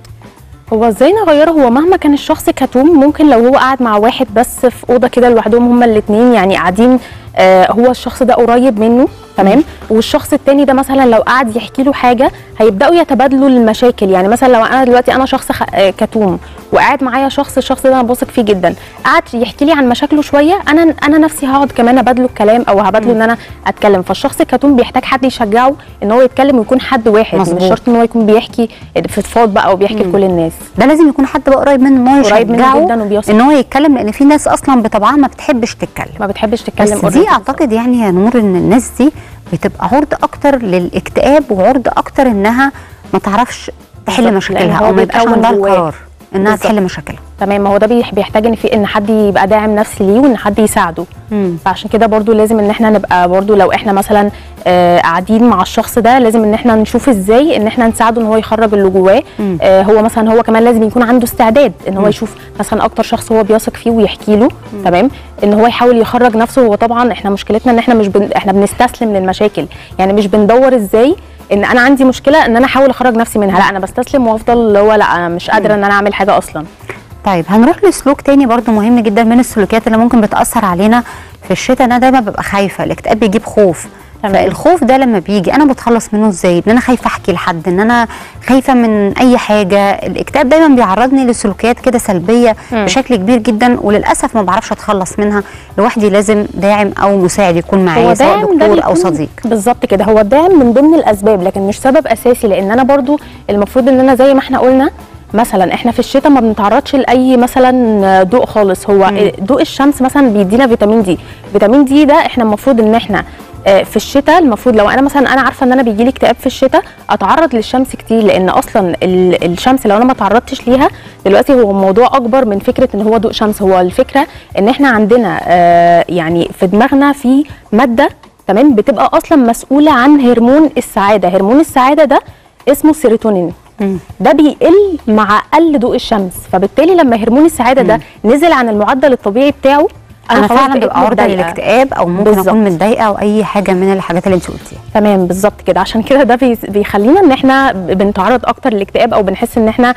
هو ازاي نغيره هو مهما كان الشخص كتوم ممكن لو هو قاعد مع واحد بس في اوضه كده لوحدهم هما الاثنين يعني قاعدين آه هو الشخص ده قريب منه تمام والشخص التاني ده مثلا لو قعد يحكي له حاجه هيبداوا يتبادلوا المشاكل يعني مثلا لو انا دلوقتي انا شخص خ... آه كتوم وقاعد معايا شخص الشخص ده انا بثق فيه جدا قعد يحكي لي عن مشاكله شويه انا انا نفسي هقعد كمان ابادله الكلام او هبادله ان انا اتكلم فالشخص الكتوم بيحتاج حد يشجعه ان هو يتكلم ويكون حد واحد مظبوط. مش شرط ان هو يكون بيحكي فضفاض بقى او بيحكي لكل الناس ده لازم يكون حد بقى قريب منه ان هو قريب منه يشجعه جدا وبيثق. ان هو يتكلم لان في ناس اصلا بطبعها ما بتحبش تتكلم ما بتحبش تتكلم بس دي اعتقد يعني يا نور ان الناس دي بتبقى عرضه اكتر للاكتئاب وعرضه اكتر انها ما تعرفش تحل بالظبط، مشاكلها لأن هو او ما يبقاش بيتكون عندها جواه. القرار انها بالظبط. تحل مشاكلها تمام ما هو ده بيح- بيحتاج ان في ان حد يبقى داعم نفسي ليه وان حد يساعده مم. فعشان كده برضو لازم ان احنا نبقى برضو لو احنا مثلا آه قاعدين مع الشخص ده لازم ان احنا نشوف ازاي ان احنا نساعده ان هو يخرج اللي جواه مم. آه هو مثلا هو كمان لازم يكون عنده استعداد ان هو يشوف مثلا اكتر شخص هو بيثق فيه ويحكي له تمام ان هو يحاول يخرج نفسه هو طبعا احنا مشكلتنا ان احنا مش بن احنا بنستسلم للمشاكل يعني مش بندور ازاي ان انا عندي مشكله ان انا احاول اخرج نفسي منها لا انا بستسلم وافضل اللي هو لا انا مش قادره ان انا اعمل حاجه اصلا طيب هنروح لسلوك تاني برضو مهم جدا من السلوكيات اللي ممكن بتاثر علينا في الشتاء انا دايما ببقى خايفه الاكتئاب بيجيب خوف تمام. فالخوف ده لما بيجي انا بتخلص منه ازاي ان انا خايفه احكي لحد ان انا خايفه من اي حاجه الاكتئاب دايما بيعرضني لسلوكيات كده سلبيه مم. بشكل كبير جدا وللاسف ما بعرفش اتخلص منها لوحدي لازم داعم او مساعد يكون معايا سواء داعم ده دكتور او بيكون- صديق بالظبط كده هو الدعم من ضمن الاسباب لكن مش سبب اساسي لان انا برضو المفروض ان انا زي ما احنا قلنا مثلا احنا في الشتاء ما بنتعرضش لاي مثلا ضوء خالص هو ضوء الشمس مثلا بيدينا فيتامين دي فيتامين دي ده احنا المفروض ان احنا آه، في الشتاء المفروض لو انا مثلا انا عارفه ان انا بيجي لي اكتئاب في الشتاء اتعرض للشمس كتير لان اصلا ال- الشمس لو انا ما تعرضتش ليها دلوقتي هو موضوع اكبر من فكره ان هو ضوء شمس هو الفكره ان احنا عندنا آه، يعني في دماغنا في ماده تمام بتبقى اصلا مسؤوله عن هرمون السعاده هرمون السعاده ده اسمه السيروتونين ده بيقل مع قل ضوء الشمس فبالتالي لما هرمون السعاده ده نزل عن المعدل الطبيعي بتاعه انا خلاص فعلا بقيت ببقى عرضه متضايقة. للاكتئاب او ممكن بالظبط. اكون متضايقه او اي حاجه من الحاجات اللي انت قلتيها تمام بالظبط كده عشان كده ده بيس- بيخلينا ان احنا ب- بنتعرض اكتر للاكتئاب او بنحس ان احنا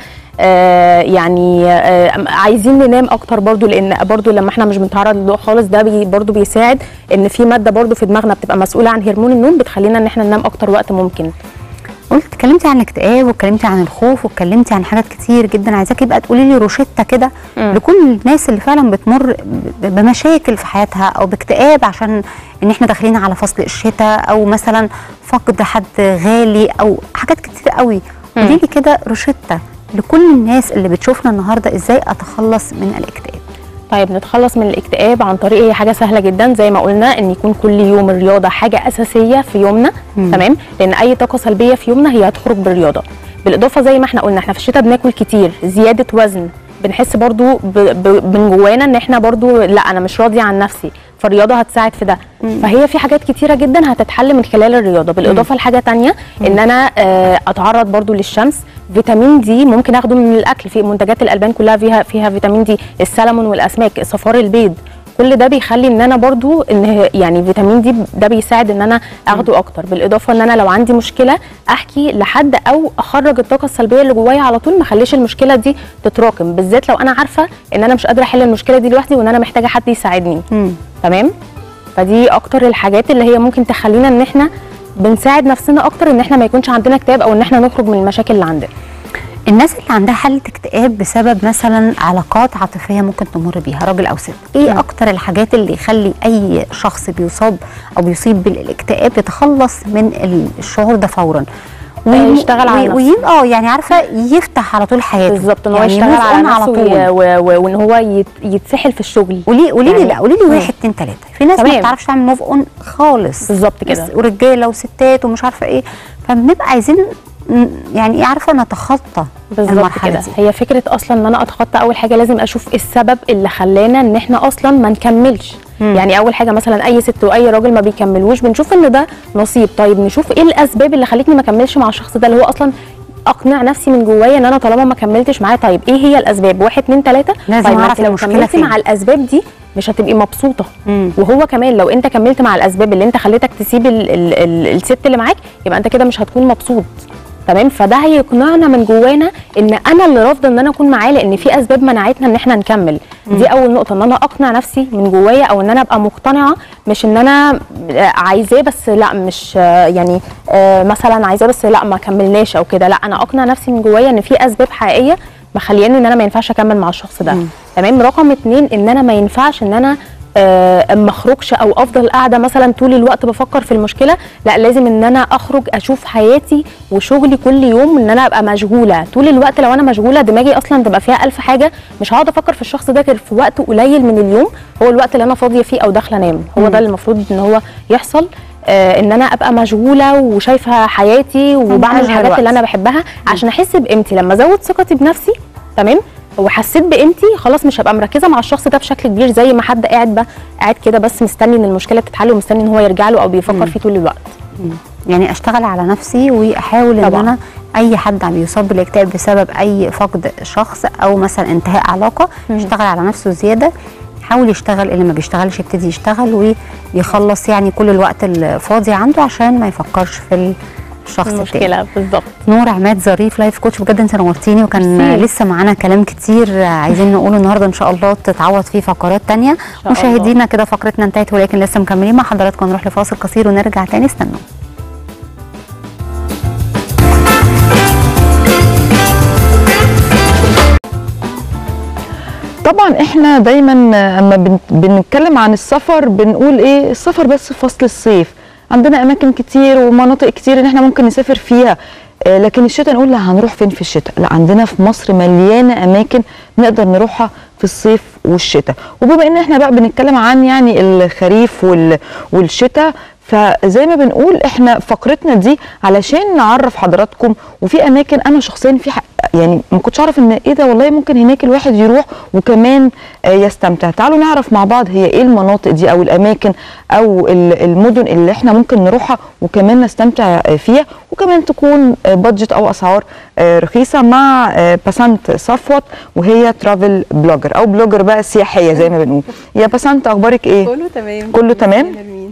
آه يعني آه عايزين ننام اكتر برضو لان برضو لما احنا مش بنتعرض له خالص ده بي برضو بيساعد ان في ماده برضو في دماغنا بتبقى مسؤوله عن هرمون النوم بتخلينا ان احنا ننام اكتر وقت ممكن قلت اتكلمتي عن الاكتئاب واتكلمتي عن الخوف واتكلمتي عن حاجات كتير جدا عايزاكي بقى تقولي لي روشته كده مم. لكل الناس اللي فعلا بتمر ب- بمشاكل في حياتها او باكتئاب عشان ان احنا داخلين على فصل الشتاء او مثلا فقد حد غالي او حاجات كتير قوي قولي لي كده روشته لكل الناس اللي بتشوفنا النهارده ازاي اتخلص من الاكتئاب طيب نتخلص من الاكتئاب عن طريق هي حاجه سهله جدا زي ما قلنا ان يكون كل يوم الرياضه حاجه اساسيه في يومنا مم. تمام لان اي طاقه سلبيه في يومنا هي هتخرج بالرياضه بالاضافه زي ما احنا قلنا احنا في الشتاء بناكل كتير زياده وزن بنحس برضو ب- ب- من جوانا ان احنا برضو لا انا مش راضيه عن نفسي فالرياضه هتساعد في ده فهي في حاجات كتيره جدا هتتحل من خلال الرياضه بالاضافه لحاجه تانية ان انا آه، اتعرض برضو للشمس فيتامين دي ممكن اخده من الاكل في منتجات الالبان كلها فيها فيها فيتامين دي السلمون والاسماك صفار البيض كل ده بيخلي ان انا برضو ان هي- يعني فيتامين دي ده بيساعد ان انا اخده اكتر بالاضافه ان انا لو عندي مشكله احكي لحد او اخرج الطاقه السلبيه اللي جوايا على طول ما اخليش المشكله دي تتراكم بالذات لو انا عارفه ان انا مش قادره احل المشكله دي لوحدي وان انا محتاجه حد يساعدني مم. تمام فدي اكتر الحاجات اللي هي ممكن تخلينا ان احنا بنساعد نفسنا اكتر ان احنا ما يكونش عندنا اكتئاب او ان احنا نخرج من المشاكل اللي عندنا الناس اللي عندها حالة اكتئاب بسبب مثلا علاقات عاطفية ممكن تمر بيها راجل أو ست ايه أكتر الحاجات اللي يخلي أي شخص بيصاب أو بيصيب بالاكتئاب يتخلص من الشعور ده فورا وي- يشتغل على وي- وي- اه يعني عارفه يفتح على طول حياته بالظبط ان هو يعني يشتغل move على on نفسه طول وي- و- و- وان هو يت- يتسحل في الشغل قولي قولي لي يعني- لا قولي لي مم. واحد اتنين تلاته في ناس ما تمام. بتعرفش تعمل موف اون خالص بالظبط كده. بس- ورجاله وستات ومش عارفه ايه فبنبقى عايزين م- يعني ايه عارفه نتخطى بالظبط المرحله كده دي هي فكره اصلا ان انا اتخطى اول حاجه لازم اشوف السبب اللي خلانا ان احنا اصلا ما نكملش مم. يعني اول حاجه مثلا اي ست واي راجل ما بيكملوش بنشوف ان ده نصيب طيب نشوف ايه الاسباب اللي خلتني ما اكملش مع الشخص ده اللي هو اصلا اقنع نفسي من جوايا ان انا طالما ما كملتش معاه طيب ايه هي الاسباب واحد اتنين تلاته لازم طيب ما أعرف انت لو المشكلة كملتي فين. مع الاسباب دي مش هتبقي مبسوطه مم. وهو كمان لو انت كملت مع الاسباب اللي انت خليتك تسيب ال ال ال الست اللي معاك يبقى انت كده مش هتكون مبسوط تمام فده هيقنعنا من جوانا ان انا اللي رافضه ان انا اكون معاه لان في اسباب منعتنا ان احنا نكمل دي اول نقطه ان انا اقنع نفسي من جوايا او ان انا ابقى مقتنعه مش ان انا آه، عايزاه بس لا مش آه، يعني آه، مثلا عايزاه بس لا ما كملناش او كده لا انا اقنع نفسي من جوايا ان في اسباب حقيقيه مخلياني ان انا ما ينفعش اكمل مع الشخص ده تمام رقم اتنين ان انا ما ينفعش ان انا آه، ما اخرجش او افضل قاعده مثلا طول الوقت بفكر في المشكله لا لازم ان انا اخرج اشوف حياتي وشغلي كل يوم ان انا ابقى مشغوله طول الوقت لو انا مشغوله دماغي اصلا تبقى فيها ألف حاجه مش هقعد افكر في الشخص ده غير في وقت قليل من اليوم هو الوقت اللي انا فاضيه فيه او داخله انام هو ده اللي المفروض ان هو يحصل آه ان انا ابقى مشغوله وشايفه حياتي وبعمل أشغل الحاجات وقت. اللي انا بحبها عشان احس بقيمتي لما ازود ثقتي بنفسي تمام وحسيت بقيمتي خلاص مش هبقى مركزه مع الشخص ده بشكل كبير زي ما حد قاعد بقى قاعد كده بس مستني ان المشكله تتحل ومستني ان هو يرجع له او بيفكر فيه طول الوقت يعني اشتغل على نفسي واحاول ان طبعاً. انا اي حد عم بيصاب بالاكتئاب بسبب اي فقد شخص او مثلا انتهاء علاقه يشتغل على نفسه زياده يحاول يشتغل اللي ما بيشتغلش يبتدي يشتغل ويخلص يعني كل الوقت الفاضي عنده عشان ما يفكرش في الشخص التاني المشكله بالظبط نور عماد ظريف لايف كوتش بجد انت نورتيني وكان ميرسي. لسه معانا كلام كتير عايزين نقوله النهارده ان شاء الله تتعوض فيه فقرات تانية شاء الله. مشاهدينا كده فقرتنا انتهت ولكن لسه مكملين مع حضراتكم نروح لفاصل قصير ونرجع تاني استنوا طبعا احنا دايما اما بن- بنتكلم عن السفر بنقول ايه السفر بس في فصل الصيف عندنا اماكن كتير ومناطق كتير ان احنا ممكن نسافر فيها آه، لكن الشتاء نقول لا هنروح فين في الشتاء لا عندنا في مصر مليانه اماكن نقدر نروحها في الصيف والشتاء وبما ان احنا بقى بنتكلم عن يعني الخريف وال- والشتاء فزي ما بنقول احنا فقرتنا دي علشان نعرف حضراتكم وفي اماكن انا شخصيا في ح- يعني ما كنتش اعرف ان ايه ده والله ممكن هناك الواحد يروح وكمان آه، يستمتع تعالوا نعرف مع بعض هي ايه المناطق دي او الاماكن او ال- المدن اللي احنا ممكن نروحها وكمان نستمتع آه، فيها وكمان تكون آه، بادجت او اسعار آه، رخيصه مع آه، بسنت صفوت وهي ترافل بلوجر او بلوجر بقى سياحيه زي ما بنقول يا بسنت اخبارك ايه كله تمام كله تمام؟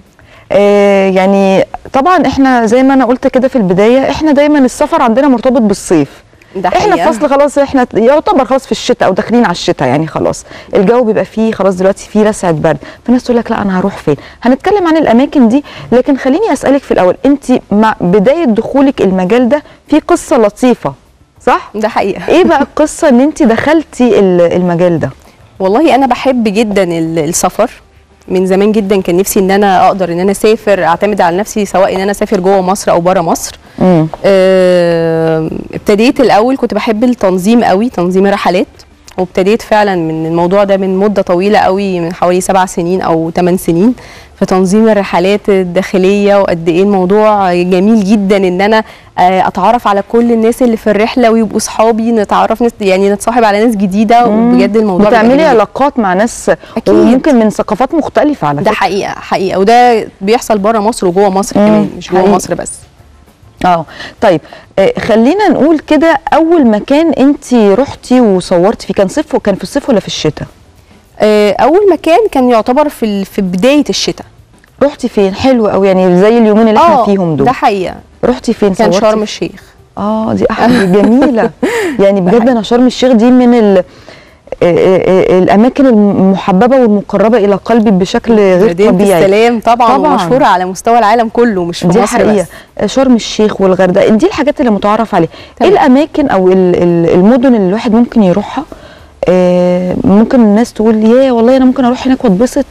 آه يعني طبعا احنا زي ما انا قلت كده في البدايه احنا دايما السفر عندنا مرتبط بالصيف ده احنا في حقيقة. فصل خلاص احنا يعتبر خلاص في الشتاء او داخلين على الشتاء يعني خلاص الجو بيبقى فيه خلاص دلوقتي فيه لسعه برد فالناس تقول لك لا انا هروح فين هنتكلم عن الاماكن دي لكن خليني اسالك في الاول انت مع بدايه دخولك المجال ده في قصه لطيفه صح ده حقيقة ايه بقى القصه ان انت دخلتي ال- المجال ده والله انا بحب جدا ال- السفر من زمان جدا كان نفسي ان انا اقدر ان انا اسافر اعتمد على نفسي سواء ان انا اسافر جوه مصر او بره مصر امم آه، ابتديت الاول كنت بحب التنظيم قوي تنظيم الرحلات وابتديت فعلا من الموضوع ده من مده طويله قوي من حوالي سبع سنين او ثمان سنين في تنظيم الرحلات الداخليه وقد ايه الموضوع جميل جدا ان انا آه، اتعرف على كل الناس اللي في الرحله ويبقوا صحابي نتعرف نت يعني نتصاحب على ناس جديده وبجد الموضوع بيبقى بتعملي جميل جداً. علاقات مع ناس أكيد. وممكن من ثقافات مختلفه على ده فكره حقيقه حقيقه وده بيحصل بره مصر وجوه مصر مم، كمان مش جوه حقيقي. مصر بس اه طيب آه خلينا نقول كده اول مكان انت رحتي وصورتي فيه كان صيف وكان في الصيف ولا في الشتاء آه، اول مكان كان يعتبر في ال- في بدايه الشتاء رحتي فين حلو قوي يعني زي اليومين اللي احنا آه، فيهم دول ده حقيقه رحتي فين كان صورتي شرم في- الشيخ اه دي احلى جميله يعني بجد انا شرم الشيخ دي من ال آه، آه، آه، الاماكن المحببه والمقربه الى قلبي بشكل غير مدينه طبيعي السلام طبعا, طبعاً. طبعا مشهوره على مستوى العالم كله مش في دي مصر حقيقه بس شرم الشيخ والغردقه دي الحاجات اللي متعارف عليها ايه تمام. الاماكن او ال- ال- المدن اللي الواحد ممكن يروحها آه، ممكن الناس تقول يا والله انا ممكن اروح هناك واتبسط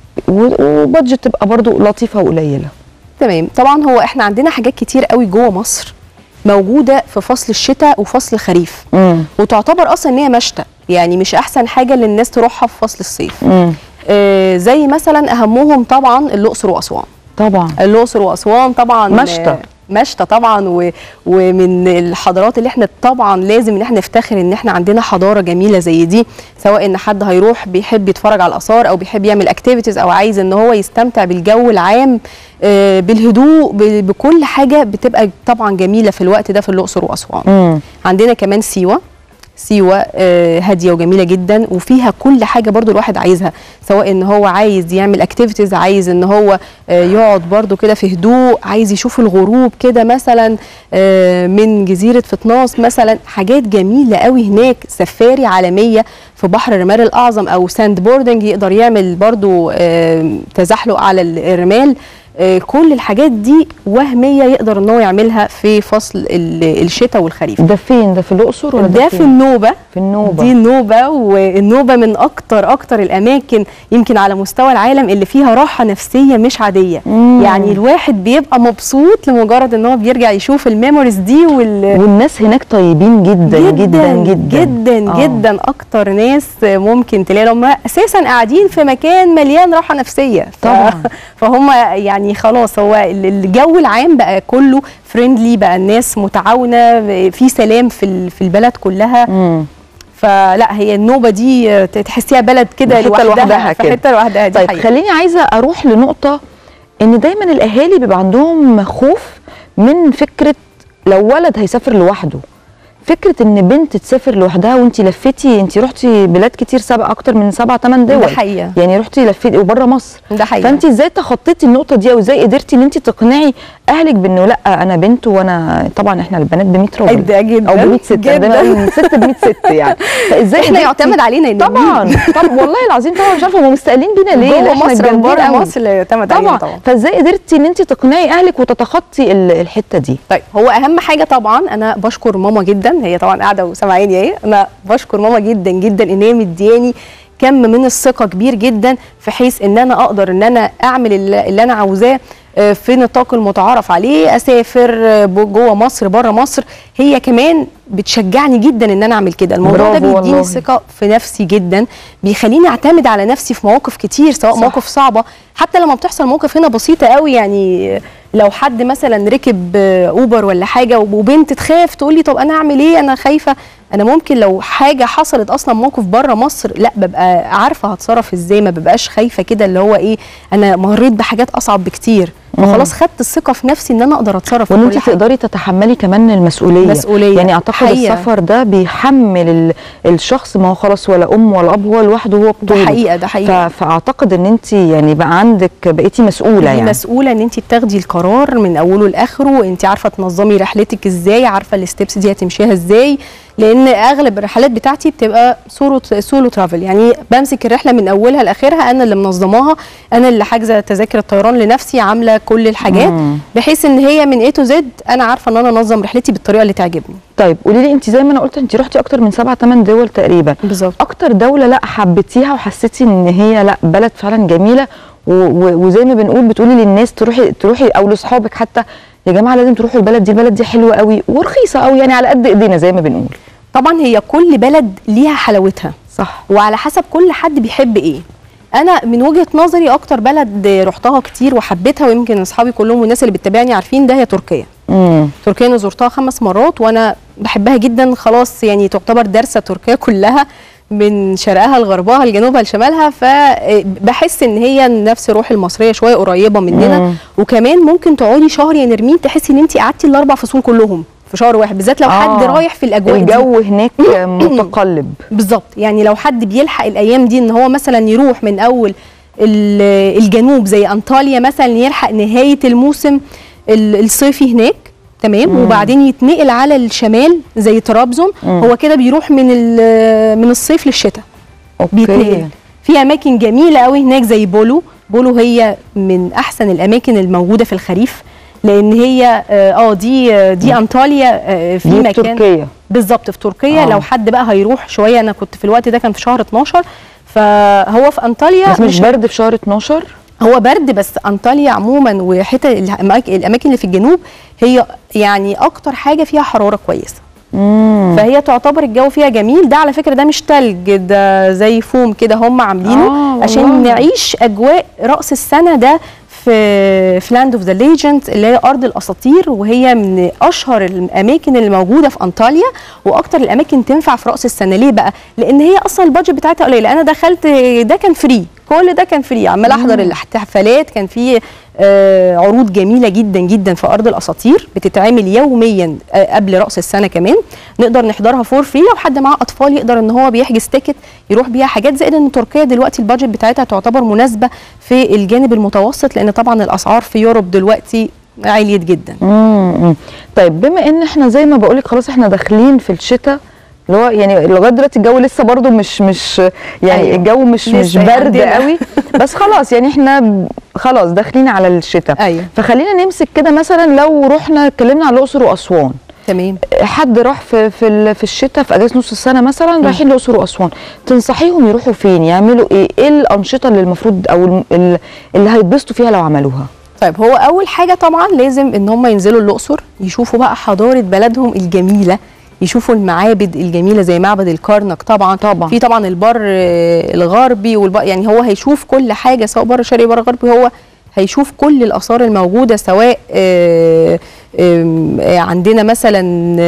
و- وبادجت تبقى برضو لطيفه وقليله تمام طبعا هو احنا عندنا حاجات كتير قوي جوه مصر موجوده في فصل الشتاء وفصل الخريف امم وتعتبر اصلا ان هي مشتى يعني مش احسن حاجه للناس تروحها في فصل الصيف امم آه زي مثلا اهمهم طبعا الاقصر واسوان طبعا الاقصر واسوان طبعا مشتى. آه، مشتى طبعا و... ومن الحضارات اللي احنا طبعا لازم ان احنا نفتخر ان احنا عندنا حضاره جميله زي دي سواء ان حد هيروح بيحب يتفرج على الاثار او بيحب يعمل اكتيفيتيز او عايز ان هو يستمتع بالجو العام آه، بالهدوء ب... بكل حاجه بتبقى طبعا جميله في الوقت ده في الاقصر واسوان امم عندنا كمان سيوه سيوه آه، هاديه وجميله جدا وفيها كل حاجه برضو الواحد عايزها سواء ان هو عايز يعمل اكتيفيتيز عايز ان هو آه، يقعد برضو كده في هدوء عايز يشوف الغروب كده مثلا آه، من جزيره فطناس مثلا حاجات جميله قوي هناك سفاري عالميه في بحر الرمال الاعظم او ساند بوردنج يقدر يعمل برضو آه، تزحلق على الرمال آه، كل الحاجات دي وهميه يقدر ان هو يعملها في فصل ال- الشتاء والخريف ده فين ده في الاقصر ولا ده في فين؟ النوبه في النوبه دي النوبه والنوبه من اكتر اكتر الاماكن يمكن على مستوى العالم اللي فيها راحه نفسيه مش عاديه مم. يعني الواحد بيبقى مبسوط لمجرد ان هو بيرجع يشوف الميموريز دي وال والناس هناك طيبين جدا جدا جدا جدا آه. جدا اكتر ناس ممكن تلاقي هم اساسا قاعدين في مكان مليان راحه نفسيه ف- طبعاً. فهم يعني خلاص هو ال- الجو العام بقى كله فريندلي بقى الناس متعاونه في سلام في ال- في البلد كلها مم. فلا هي النوبه دي آه، تحسيها بلد كده حتة لوحدها لوحدها في كده. حته لوحدها دي طيب حقيقة. خليني عايزه اروح لنقطه ان دايما الاهالي بيبقى عندهم خوف من فكره لو ولد هيسافر لوحده فكره ان بنت تسافر لوحدها وانت لفيتي انت رحتي بلاد كتير سبق اكتر من سبع ثمان دول ده حقيقة. يعني رحتي لفيتي وبره مصر ده حقيقة. فانت ازاي تخطيتي النقطه دي او ازاي قدرتي ان انت تقنعي اهلك بانه لا انا بنت وانا طبعا احنا البنات ب 100 راجل ده جدا، او ب 100 ست جدا. أنا دايما أقول ست ب 100 ست يعني فازاي احنا قدرتي- يعتمد علينا إن طبعا طب والله العظيم طبعا مش عارفه هم مستقلين بينا ليه لا جوه احنا مصر جامدين وبره قوي. مصر لا يعتمد علينا طبعا طبعا فازاي قدرتي ان انت تقنعي اهلك وتتخطي ال- الحته دي طيب هو اهم حاجه طبعا انا بشكر ماما جدا هي طبعا قاعده وسامعاني اهي انا بشكر ماما جدا جدا ان هي مدياني كم من الثقه كبير جدا في حيث ان انا اقدر ان انا اعمل اللي اللي انا عاوزاه آه، في نطاق المتعارف عليه اسافر آه، ب- جوه مصر بره مصر هي كمان بتشجعني جدا ان انا اعمل كده الموضوع ده برافو بيديني والله. ثقه في نفسي جدا بيخليني اعتمد على نفسي في مواقف كتير سواء صح. صح. مواقف صعبه حتى لما بتحصل موقف هنا بسيطه قوي يعني لو حد مثلا ركب آه، اوبر ولا حاجه وبنت تخاف تقول لي طب انا اعمل ايه انا خايفه انا ممكن لو حاجه حصلت اصلا موقف بره مصر لا ببقى عارفه هتصرف ازاي ما ببقاش خايفه كده اللي هو ايه انا مريت بحاجات اصعب بكتير فخلاص خدت الثقه في نفسي ان انا اقدر اتصرف في وان كل انت حاجة. تقدري تتحملي كمان المسؤوليه مسؤولية. يعني اعتقد حقيقة. السفر ده بيحمل ال- الشخص ما هو خلاص ولا ام ولا اب هو لوحده هو ده بطوله حقيقه ده حقيقه ف- فاعتقد ان انت يعني بقى عندك بقيتي مسؤوله دي يعني مسؤوله ان انت بتاخدي القرار من اوله لاخره انت عارفه تنظمي رحلتك ازاي عارفه الستبس دي هتمشيها ازاي لان اغلب الرحلات بتاعتي بتبقى سولو سولو ترافل يعني بمسك الرحله من اولها لاخرها انا اللي منظماها انا اللي حاجزه تذاكر الطيران لنفسي عامله كل الحاجات مم. بحيث ان هي من اي تو زد انا عارفه ان انا انظم رحلتي بالطريقه اللي تعجبني طيب قولي لي انت زي ما انا قلت انت رحتي اكتر من سبعة ثمان دول تقريبا بالظبط اكتر دوله لا حبيتيها وحسيتي ان هي لا بلد فعلا جميله و- و- وزي ما بنقول بتقولي للناس تروحي تروحي او لاصحابك حتى يا جماعه لازم تروحوا البلد دي البلد دي حلوه قوي ورخيصه قوي يعني على قد ايدينا زي ما بنقول طبعا هي كل بلد ليها حلاوتها صح وعلى حسب كل حد بيحب ايه انا من وجهه نظري اكتر بلد رحتها كتير وحبيتها ويمكن اصحابي كلهم والناس اللي بتتابعني عارفين ده هي تركيا امم تركيا انا زرتها خمس مرات وانا بحبها جدا خلاص يعني تعتبر دارسه تركيا كلها من شرقها لغربها لجنوبها لشمالها فبحس ان هي نفس الروح المصريه شويه قريبه مننا مم. وكمان ممكن تقعدي شهر يا نرمين تحسي ان انت قعدتي الاربع فصول كلهم في شهر واحد بالذات لو حد آه. رايح في الاجواء دي. الجو هناك متقلب بالظبط يعني لو حد بيلحق الايام دي ان هو مثلا يروح من اول ال- الجنوب زي انطاليا مثلا يلحق نهايه الموسم ال- الصيفي هناك تمام وبعدين يتنقل على الشمال زي طرابزون هو كده بيروح من ال- من الصيف للشتاء بيتنقل اوكي في اماكن جميله قوي هناك زي بولو بولو هي من احسن الاماكن الموجوده في الخريف لان هي اه آه، دي آه، دي انطاليا آه، في دي في مكان تركيا بالظبط في تركيا آه. آه. لو حد بقى هيروح شويه انا كنت في الوقت ده كان في شهر 12 فهو في انطاليا بس مش برد في شهر 12 هو برد بس انطاليا عموما وحتت الاماكن الاماكن اللي في الجنوب هي يعني اكتر حاجه فيها حراره كويسه امم فهي تعتبر الجو فيها جميل ده على فكره ده مش تلج ده زي فوم كده هم عاملينه آه، والله. عشان نعيش اجواء راس السنه ده في في لاند اوف ذا ليجند اللي هي ارض الاساطير وهي من اشهر الاماكن اللي موجوده في انطاليا واكتر الاماكن تنفع في راس السنه ليه بقى لان هي اصلا البادجت بتاعتها قليله انا دخلت ده كان فري كل ده كان فري عمال احضر الاحتفالات كان في آه، عروض جميله جدا جدا في ارض الاساطير بتتعمل يوميا آه، قبل راس السنه كمان نقدر نحضرها فور فري لو حد معاه اطفال يقدر ان هو بيحجز تيكت يروح بيها حاجات زائد ان تركيا دلوقتي البادجت بتاعتها تعتبر مناسبه في الجانب المتوسط لان طبعا الاسعار في يوروب دلوقتي عليت جدا امم طيب بما ان احنا زي ما بقولك خلاص احنا داخلين في الشتاء اللي هو يعني لغايه دلوقتي الجو لسه برضو مش مش يعني أيوة. الجو مش مش لسه برد عندنا. قوي بس خلاص يعني احنا ب- خلاص داخلين على الشتاء ايوه فخلينا نمسك كده مثلا لو رحنا اتكلمنا على الاقصر واسوان تمام حد راح في في ال- في الشتاء في اجازه نص السنه مثلا رايحين الاقصر واسوان تنصحيهم يروحوا فين يعملوا ايه ايه الانشطه اللي المفروض او الم- ال- اللي هيتبسطوا فيها لو عملوها طيب هو اول حاجه طبعا لازم ان هم ينزلوا الاقصر يشوفوا بقى حضاره بلدهم الجميله يشوفوا المعابد الجميله زي معبد الكرنك طبعا طبعا. في طبعا البر آه، الغربي والبر يعني هو هيشوف كل حاجه سواء بر شرقي بر غربي هو هيشوف كل الاثار الموجوده سواء آه، آم، آه، عندنا مثلا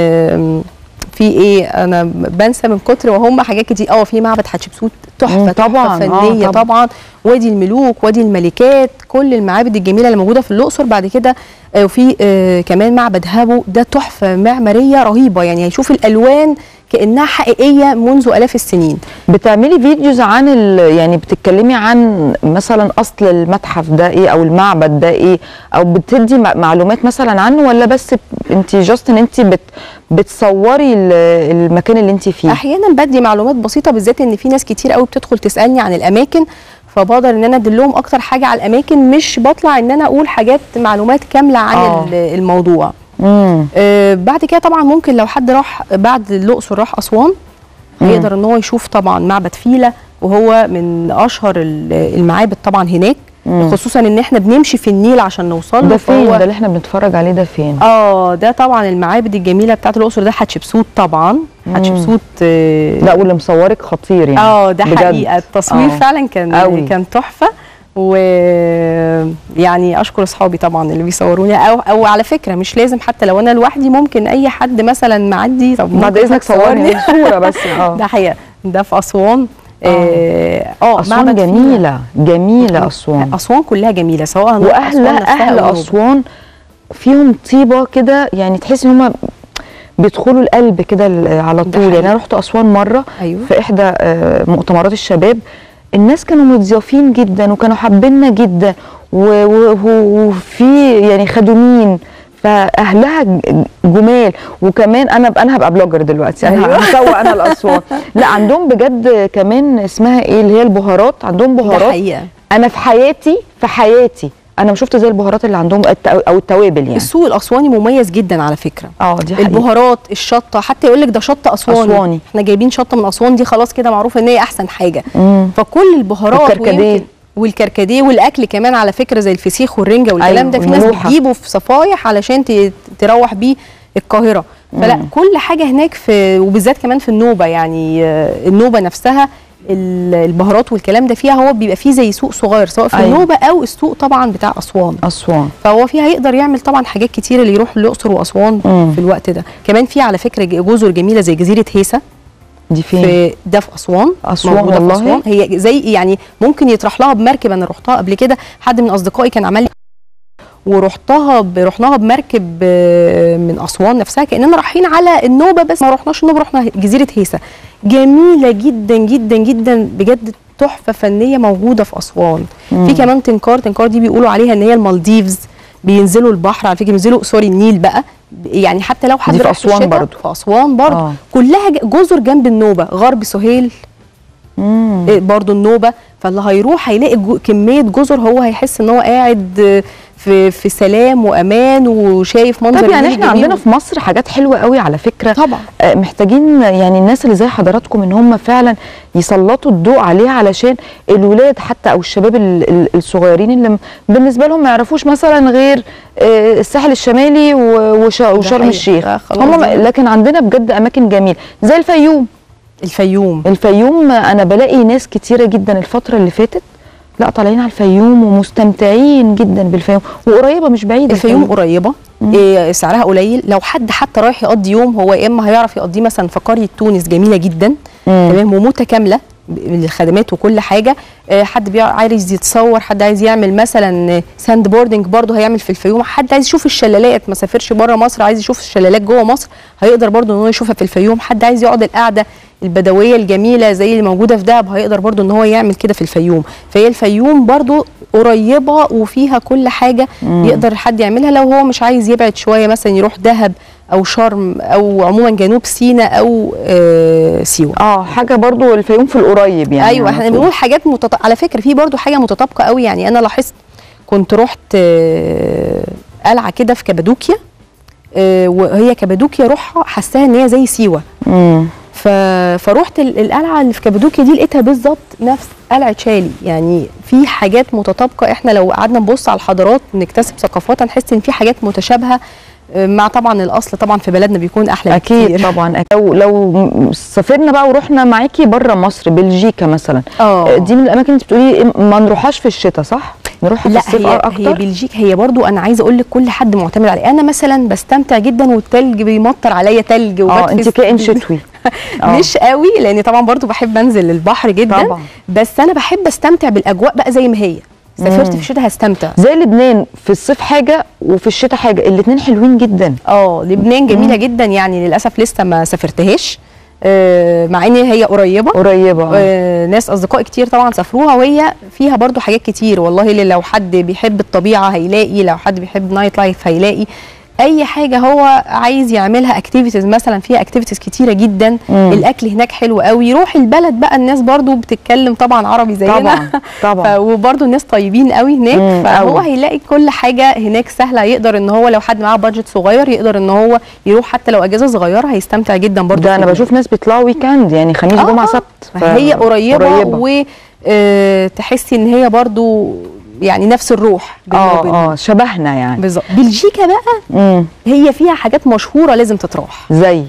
آم، في ايه انا بنسى من كتر وهم حاجات كتير اه في معبد حتشبسوت تحفه مم، تحفة طبعاً، آه، فنيه طبعاً. طبعا وادي الملوك وادي الملكات كل المعابد الجميله اللي موجوده في الاقصر بعد كده آه، وفي آه، كمان معبد هابو ده تحفه معماريه رهيبه يعني هيشوف الالوان كانها حقيقيه منذ الاف السنين بتعملي فيديوز عن ال... يعني بتتكلمي عن مثلا اصل المتحف ده ايه او المعبد ده ايه او بتدي م- معلومات مثلا عنه ولا بس انت جاست ان انت بت... بتصوري ال- المكان اللي انت فيه احيانا بدي معلومات بسيطه بالذات ان في ناس كتير قوي بتدخل تسالني عن الاماكن فبقدر ان انا ادلهم اكتر حاجه على الاماكن مش بطلع ان انا اقول حاجات معلومات كامله عن آه. ال- الموضوع امم آه، بعد كده طبعا ممكن لو حد راح بعد الاقصر راح اسوان يقدر ان هو يشوف طبعا معبد فيلة وهو من اشهر ال- المعابد طبعا هناك مم. خصوصا ان احنا بنمشي في النيل عشان نوصل له ده فين فهو- ده اللي احنا بنتفرج عليه ده فين اه ده طبعا المعابد الجميله بتاعت الاقصر ده حتشبسوت طبعا حتشبسوت آه، لا واللي مصورك خطير يعني اه ده بجد. حقيقه التصوير آه. فعلا كان أوي. كان تحفه ويعني اشكر اصحابي طبعا اللي بيصوروني او او على فكره مش لازم حتى لو انا لوحدي ممكن اي حد مثلا معدي طب بعد ممكن اذنك صورني صوره بس اه ده حقيقه ده في اسوان اه آه، اسوان معبد فيه- جميله جميله اسوان اسوان كلها جميله سواء أسوان واهلها نفسها اهل أو نوبة. اسوان فيهم طيبه كده يعني تحس ان هم بيدخلوا القلب كده ال- على طول يعني انا رحت اسوان مره أيوة. في احدى آه، مؤتمرات الشباب الناس كانوا متضيافين جدا وكانوا حابيننا جدا و- و- و- وفي يعني خدومين فاهلها ج- جمال وكمان انا انا هبقى بلوجر دلوقتي انا أيوة. هسوق انا الاسوان لا عندهم بجد كمان اسمها ايه اللي هي البهارات عندهم ده بهارات حقيقه انا في حياتي في حياتي انا ما شفت زي البهارات اللي عندهم الت- او التوابل يعني السوق الاسواني مميز جدا على فكره اه دي حقيقة. البهارات الشطه حتى يقول لك ده شطه اسواني أسواني. احنا جايبين شطه من اسوان دي خلاص كده معروف ان هي احسن حاجه مم. فكل البهارات والكركديه. ويمكن- والكركديه والاكل كمان على فكره زي الفسيخ والرنجه والكلام أيوة، ده في ناس والملوحة. بتجيبه في صفايح علشان ت- تروح بيه القاهره فلا مم. كل حاجه هناك في وبالذات كمان في النوبه يعني آه، النوبه نفسها ال- البهارات والكلام ده فيها هو بيبقى فيه زي سوق صغير سواء في أيوة. النوبه او السوق طبعا بتاع اسوان اسوان فهو فيها يقدر يعمل طبعا حاجات كتير اللي يروح الاقصر واسوان مم. في الوقت ده كمان في على فكره جزر جميله زي جزيره هيسا دي فين في ده في اسوان أسوان موجودة في والله؟ أسوان. هي زي يعني ممكن يطرح لها بمركب انا رحتها قبل كده حد من اصدقائي كان عمل لي ورحتها ب... رحناها بمركب آه، من اسوان نفسها كاننا رايحين على النوبه بس ما رحناش النوبه رحنا جزيره هيسا جميله جدا جدا جدا بجد تحفه فنيه موجوده في اسوان مم. في كمان تنكار تنكار دي بيقولوا عليها ان هي المالديفز بينزلوا البحر على فكره بينزلوا سوري النيل بقى يعني حتى لو حد دي في راح أسوان الشتاء، برضو. في اسوان برضه آه. كلها ج- جزر جنب النوبه غرب سهيل مم. إيه برضو النوبه فاللي هيروح هيلاقي جو كميه جزر هو هيحس ان هو قاعد آه، في في سلام وامان وشايف منظر طب يعني النيل احنا الجميل. عندنا في مصر حاجات حلوه قوي على فكره طبعا آه، محتاجين يعني الناس اللي زي حضراتكم ان هم فعلا يسلطوا الضوء عليها علشان الولاد حتى او الشباب ال- ال- الصغيرين اللي م- بالنسبه لهم ما يعرفوش مثلا غير آه، الساحل الشمالي و- وش- وشرم حقيقي. الشيخ آه، خلاص هم ده- لكن عندنا بجد اماكن جميله زي الفيوم الفيوم الفيوم انا بلاقي ناس كتيره جدا الفتره اللي فاتت لا طالعين على الفيوم ومستمتعين جدا بالفيوم وقريبه مش بعيده الفيوم قريبه إيه سعرها قليل لو حد حتى رايح يقضي يوم هو يا اما هيعرف يقضيه مثلا في قريه تونس جميله جدا مم. تمام ومتكامله ب- الخدمات وكل حاجه آه، حد بيع- عايز يتصور حد عايز يعمل مثلا ساند بوردنج برضه هيعمل في الفيوم حد عايز يشوف الشلالات ما سافرش بره مصر عايز يشوف الشلالات جوه مصر هيقدر برضه ان هو يشوفها في الفيوم حد عايز يقعد القعده البدويه الجميله زي اللي موجوده في دهب هيقدر برضه ان هو يعمل كده في الفيوم فهي الفيوم برضه قريبه وفيها كل حاجه مم. يقدر حد يعملها لو هو مش عايز يبعد شويه مثلا يروح دهب او شرم او عموما جنوب سيناء او آه سيوه اه حاجه برضو الفيوم في القريب يعني ايوه على احنا طول. بنقول حاجات متط... على فكره في برضو حاجه متطابقه قوي يعني انا لاحظت كنت رحت آه، قلعه كده في كابادوكيا آه، وهي كابادوكيا روحها حساها ان هي زي سيوه مم. ف... فروحت ال- القلعه اللي في كابادوكيا دي لقيتها بالظبط نفس قلعه شالي يعني في حاجات متطابقه احنا لو قعدنا نبص على الحضارات نكتسب ثقافات هنحس ان في حاجات متشابهه آه، مع طبعا الاصل طبعا في بلدنا بيكون احلى اكيد بكتير. طبعا أكيد. لو لو م- سافرنا بقى ورحنا معاكي بره مصر بلجيكا مثلا اه دي من الاماكن اللي انت بتقولي إيه، ما نروحهاش في الشتاء صح نروحها في لا الصيف هي اكتر هي بلجيكا هي برضو انا عايزه اقول لك كل حد معتمد عليه انا مثلا بستمتع جدا والتلج بيمطر عليا تلج اه وبدفي انت كائن شتوي آه. مش قوي لان طبعا برضو بحب انزل البحر جدا طبعا. بس انا بحب استمتع بالاجواء بقى زي ما هي سافرت مم. في الشتاء هستمتع زي لبنان في الصيف حاجه وفي الشتاء حاجه الاثنين حلوين جدا اه لبنان جميله جدا يعني للاسف لسه ما سافرتهاش آه، مع ان هي قريبه قريبه آه. آه، ناس اصدقائي كتير طبعا سافروها وهي فيها برضو حاجات كتير والله اللي لو حد بيحب الطبيعه هيلاقي لو حد بيحب نايت لايف هيلاقي اي حاجه هو عايز يعملها اكتيفيتيز مثلا فيها اكتيفيتيز كتيره جدا مم. الاكل هناك حلو قوي يروح البلد بقى الناس برضو بتتكلم طبعا عربي زينا طبعا طبعا ف- وبرضو الناس طيبين قوي هناك مم، فهو أوي. هيلاقي كل حاجه هناك سهله يقدر ان هو لو حد معاه بادجت صغير يقدر ان هو يروح حتى لو اجازه صغيره هيستمتع جدا برضو ده في انا ال- بشوف ناس بيطلعوا ويكند يعني خميس آه، جمعه آه. سبت ف- هي قريبه, قريبة. وتحسي ان هي برضو يعني نفس الروح بيننا اه وبينهم. اه شبهنا يعني بالظبط بلجيكا بقى امم هي فيها حاجات مشهوره لازم تتراح زي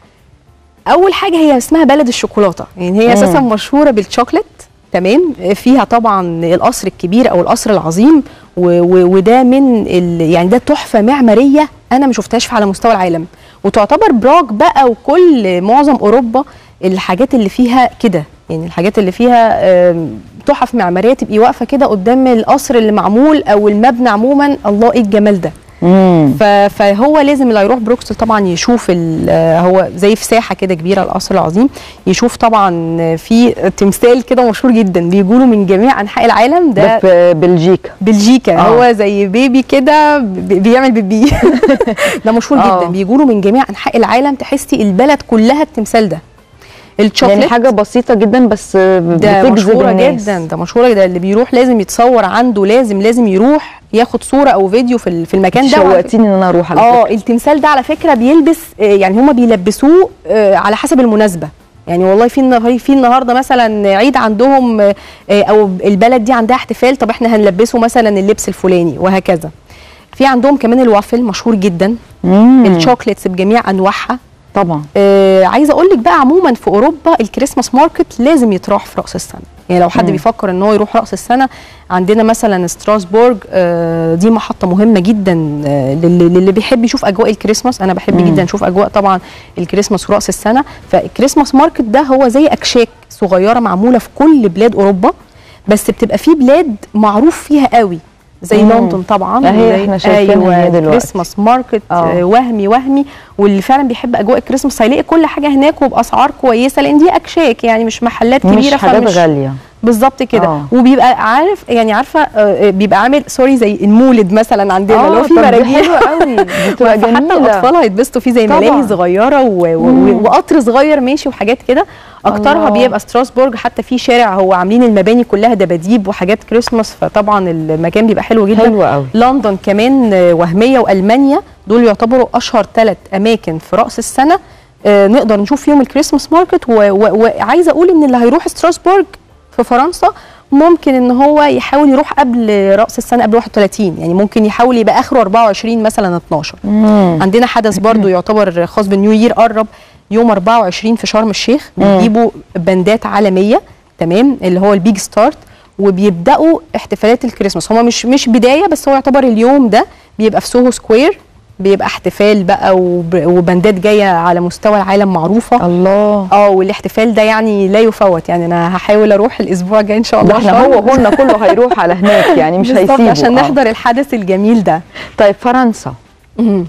اول حاجه هي اسمها بلد الشوكولاته يعني هي مم. اساسا مشهوره بالشوكليت تمام فيها طبعا القصر الكبير او القصر العظيم و و وده من ال يعني ده تحفه معماريه انا ما شفتهاش على مستوى العالم وتعتبر براغ بقى وكل معظم اوروبا الحاجات اللي فيها كده يعني الحاجات اللي فيها آم، تحف معماريه تبقي واقفه كده قدام القصر اللي معمول او المبنى عموما الله ايه الجمال ده امم ف- فهو لازم اللي هيروح بروكسل طبعا يشوف ال- آه، هو زي في ساحه كده كبيره القصر العظيم يشوف طبعا في تمثال كده مشهور جدا بيجوا من جميع انحاء العالم ده ده في بلجيكا بلجيكا آه. هو زي بيبي كده بي- بيعمل بيبي ده مشهور آه. جدا بيجوا من جميع انحاء العالم تحسي البلد كلها التمثال ده الشوكليت يعني حاجه بسيطه جدا بس ده بتجذب مشهوره الناس جدا ده مشهوره جدا اللي بيروح لازم يتصور عنده لازم لازم يروح ياخد صوره او فيديو في ال- في المكان ده وعلى شوقتيني ان انا اروح على اه فكره التمثال ده على فكره بيلبس آه، يعني هما بيلبسوه آه، على حسب المناسبه يعني والله في النهار في النهارده مثلا عيد عندهم آه، آه، او البلد دي عندها احتفال طب احنا هنلبسه مثلا اللبس الفلاني وهكذا في عندهم كمان الوافل مشهور جدا مم. الشوكليتس بجميع انواعها طبعا آه عايزه اقول لك بقى عموما في اوروبا الكريسماس ماركت لازم يتراح في راس السنه يعني لو حد مم. بيفكر ان هو يروح راس السنه عندنا مثلا ستراسبورج آه دي محطه مهمه جدا آه للي, للي بيحب يشوف اجواء الكريسماس انا بحب مم. جدا اشوف اجواء طبعا الكريسماس وراس السنه فالكريسماس ماركت ده هو زي اكشاك صغيره معموله في كل بلاد اوروبا بس بتبقى في بلاد معروف فيها قوي زي مم. لندن طبعا أهي زي- إحنا شايفينها هي دلوقتي. كريسماس ماركت آه. آه وهمي وهمي واللي فعلا بيحب اجواء الكريسماس هيلاقي كل حاجه هناك وباسعار كويسه لان دي اكشاك يعني مش محلات مش كبيره حاجات فمش غاليه بالظبط كده آه. وبيبقى عارف يعني عارفه آه، آه، بيبقى عامل سوري زي المولد مثلا عندنا لو في طب دي مراجيح حلوه قوي دي بتبقى حتى جميله الاطفال هيتبسطوا فيه زي طبعاً. ملاهي صغيره و... و... مم. وقطر صغير ماشي وحاجات كده اكترها الله. بيبقى ستراسبورج حتى في شارع هو عاملين المباني كلها دباديب وحاجات كريسماس فطبعا المكان بيبقى حلو جدا حلوه قوي لندن كمان آه، وهميه والمانيا دول يعتبروا اشهر ثلاث اماكن في راس السنه آه، نقدر نشوف فيهم الكريسماس ماركت و- و- وعايزه اقول ان اللي هيروح ستراسبورج في فرنسا ممكن ان هو يحاول يروح قبل راس السنه قبل 31 يعني ممكن يحاول يبقى اخره 24 مثلا 12 مم. عندنا حدث برضو يعتبر خاص بالنيو يير قرب يوم 24 في شرم الشيخ مم. بيجيبوا باندات عالميه تمام اللي هو البيج ستارت وبيبداوا احتفالات الكريسماس هو مش مش بدايه بس هو يعتبر اليوم ده بيبقى في سوهو سكوير بيبقى احتفال بقى وب- وباندات جايه على مستوى العالم معروفه الله اه والاحتفال ده يعني لا يفوت يعني انا هحاول اروح الاسبوع الجاي ان شاء الله ده احنا شرم. هو هنا كله هيروح على هناك يعني مش بالظبط هيسيبه عشان آه. نحضر الحدث الجميل ده طيب فرنسا مهم.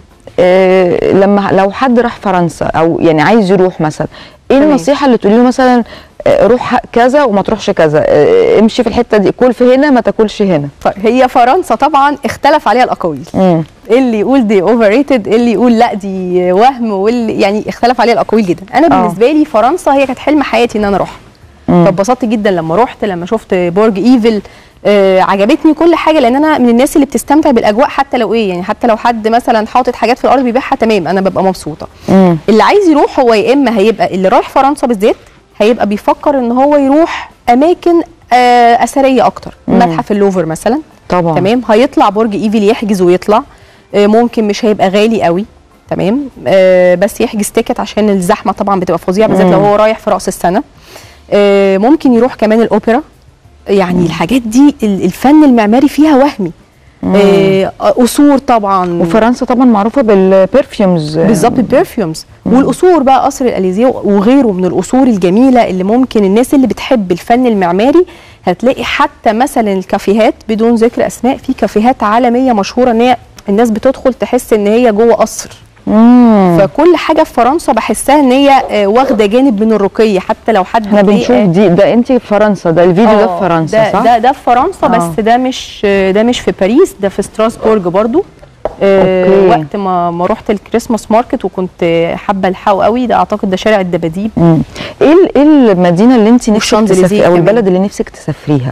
إيه لما لو حد راح فرنسا او يعني عايز يروح مثلا ايه تمام. النصيحه اللي تقولي له مثلا آه، روح كذا وما تروحش كذا آه، امشي في الحته دي كل في هنا ما تاكلش هنا طيب هي فرنسا طبعا اختلف عليها الاقاويل امم اللي يقول دي اوفر ريتد اللي يقول لا دي وهم واللي يعني اختلف عليها الاقاويل جدا انا آه. بالنسبه لي فرنسا هي كانت حلم حياتي ان انا اروحها مم. فاتبسطت جدا لما رحت لما شفت برج ايفل آه عجبتني كل حاجه لان انا من الناس اللي بتستمتع بالاجواء حتى لو ايه يعني حتى لو حد مثلا حاطط حاجات في الارض بيبيعها تمام انا ببقى مبسوطه امم اللي عايز يروح هو يا اما هيبقى اللي رايح فرنسا بالذات هيبقى بيفكر ان هو يروح اماكن آه اثريه اكتر مم. متحف اللوفر مثلا طبعا تمام هيطلع برج ايفل يحجز ويطلع آه، ممكن مش هيبقى غالي قوي تمام آه، بس يحجز تيكت عشان الزحمه طبعا بتبقى فظيعه بالذات لو مم. هو رايح في راس السنه آه، ممكن يروح كمان الاوبرا يعني الحاجات دي ال- الفن المعماري فيها وهمي آه، قصور طبعا وفرنسا طبعا معروفه بالبرفيومز بالظبط البرفيومز والقصور بقى قصر الاليزيه وغيره من القصور الجميله اللي ممكن الناس اللي بتحب الفن المعماري هتلاقي حتى مثلا الكافيهات بدون ذكر اسماء في كافيهات عالميه مشهوره ان هي الناس بتدخل تحس ان هي جوه قصر امم فكل حاجه في فرنسا بحسها ان هي آه، واخده جانب من الرقي حتى لو حد احنا هتلاقيه بنشوف دي ده انت في فرنسا ده الفيديو ده آه، في فرنسا ده صح ده ده في فرنسا آه. بس ده مش ده مش في باريس ده في ستراسبورج برضو آه أوكي. وقت ما ما رحت الكريسماس ماركت وكنت حابه الحقه قوي ده اعتقد ده شارع الدباديب مم. ايه ال- ايه المدينه اللي انت نفسك والشانزليزيه تسافريها او كمان. البلد اللي نفسك تسافريها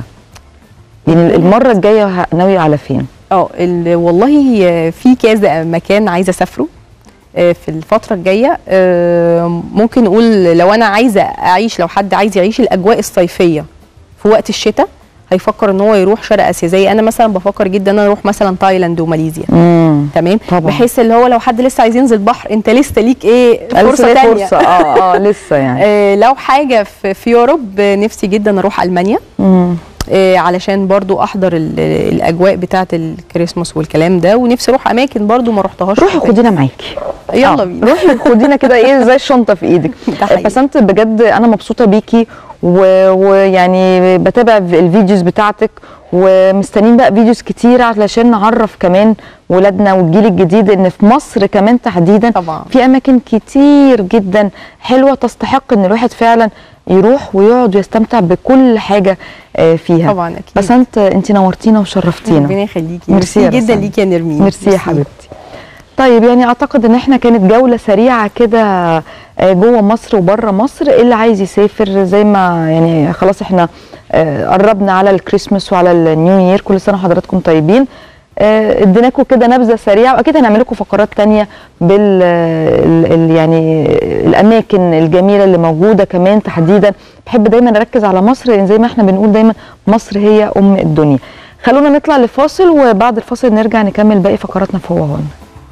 يعني المره الجايه ه- ناويه على فين اه ال- والله آه، في كذا مكان عايزه اسافره آه، في الفترة الجاية آه، ممكن نقول لو أنا عايزة أعيش لو حد عايز يعيش الأجواء الصيفية في وقت الشتاء هيفكر ان هو يروح شرق اسيا زي انا مثلا بفكر جدا ان انا اروح مثلا تايلاند وماليزيا امم تمام طبعا. بحيث اللي هو لو حد لسه عايز ينزل بحر انت لسه ليك ايه فرصه لسه تانية فرصه اه اه لسه يعني آه لو حاجه في, في يوروب آه، نفسي جدا اروح المانيا امم آه علشان برضو احضر ال- الاجواء بتاعه الكريسماس والكلام ده ونفسي اروح اماكن برضو ما رحتهاش روحي قبل. خدينا معاكي يلا آه، بينا روحي خدينا كده ايه زي الشنطه في ايدك ده حقيقي. بس انت بجد انا مبسوطه بيكي و- ويعني بتابع الفيديوز بتاعتك ومستنيين بقى فيديوز كتير علشان نعرف كمان ولادنا والجيل الجديد ان في مصر كمان تحديدا طبعا. في اماكن كتير جدا حلوه تستحق ان الواحد فعلا يروح ويقعد ويستمتع بكل حاجه آه، فيها طبعا اكيد بس انت انت نورتينا وشرفتينا ربنا يخليكي ميرسي يا ميرسي جدا رسام. ليكي يا نرمين ميرسي يا حبيبتي طيب يعني اعتقد ان احنا كانت جوله سريعه كده آه، جوه مصر وبره مصر اللي عايز يسافر زي ما يعني خلاص احنا آه، قربنا على الكريسماس وعلى النيو يير كل سنه وحضراتكم طيبين آه، اديناكم كده نبذه سريعه واكيد هنعمل لكم فقرات تانية بال ال- ال- يعني الاماكن الجميله اللي موجوده كمان تحديدا بحب دايما اركز على مصر لان زي ما احنا بنقول دايما مصر هي ام الدنيا خلونا نطلع لفاصل وبعد الفاصل نرجع نكمل باقي فقراتنا في هو هون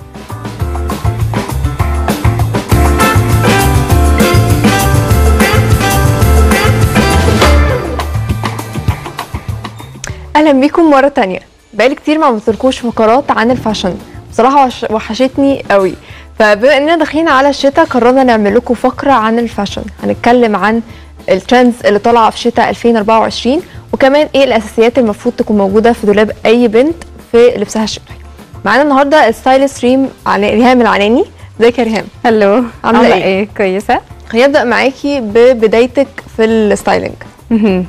اهلا بيكم مره تانية بقالي كتير ما عملتلكوش فقرات عن الفاشن بصراحه وش- وحشتني قوي فبما اننا داخلين على الشتاء قررنا نعمل لكم فقره عن الفاشن هنتكلم عن الترندز اللي طالعه في شتاء 2024 وكمان ايه الاساسيات المفروض تكون موجوده في دولاب اي بنت في لبسها الشتوي معانا النهارده الستايلست ريم عن- ريهام العناني ازيك يا ريهام هلو عاملة إيه؟ ايه كويسه خلينا نبدا معاكي ببدايتك في الستايلينج مهم.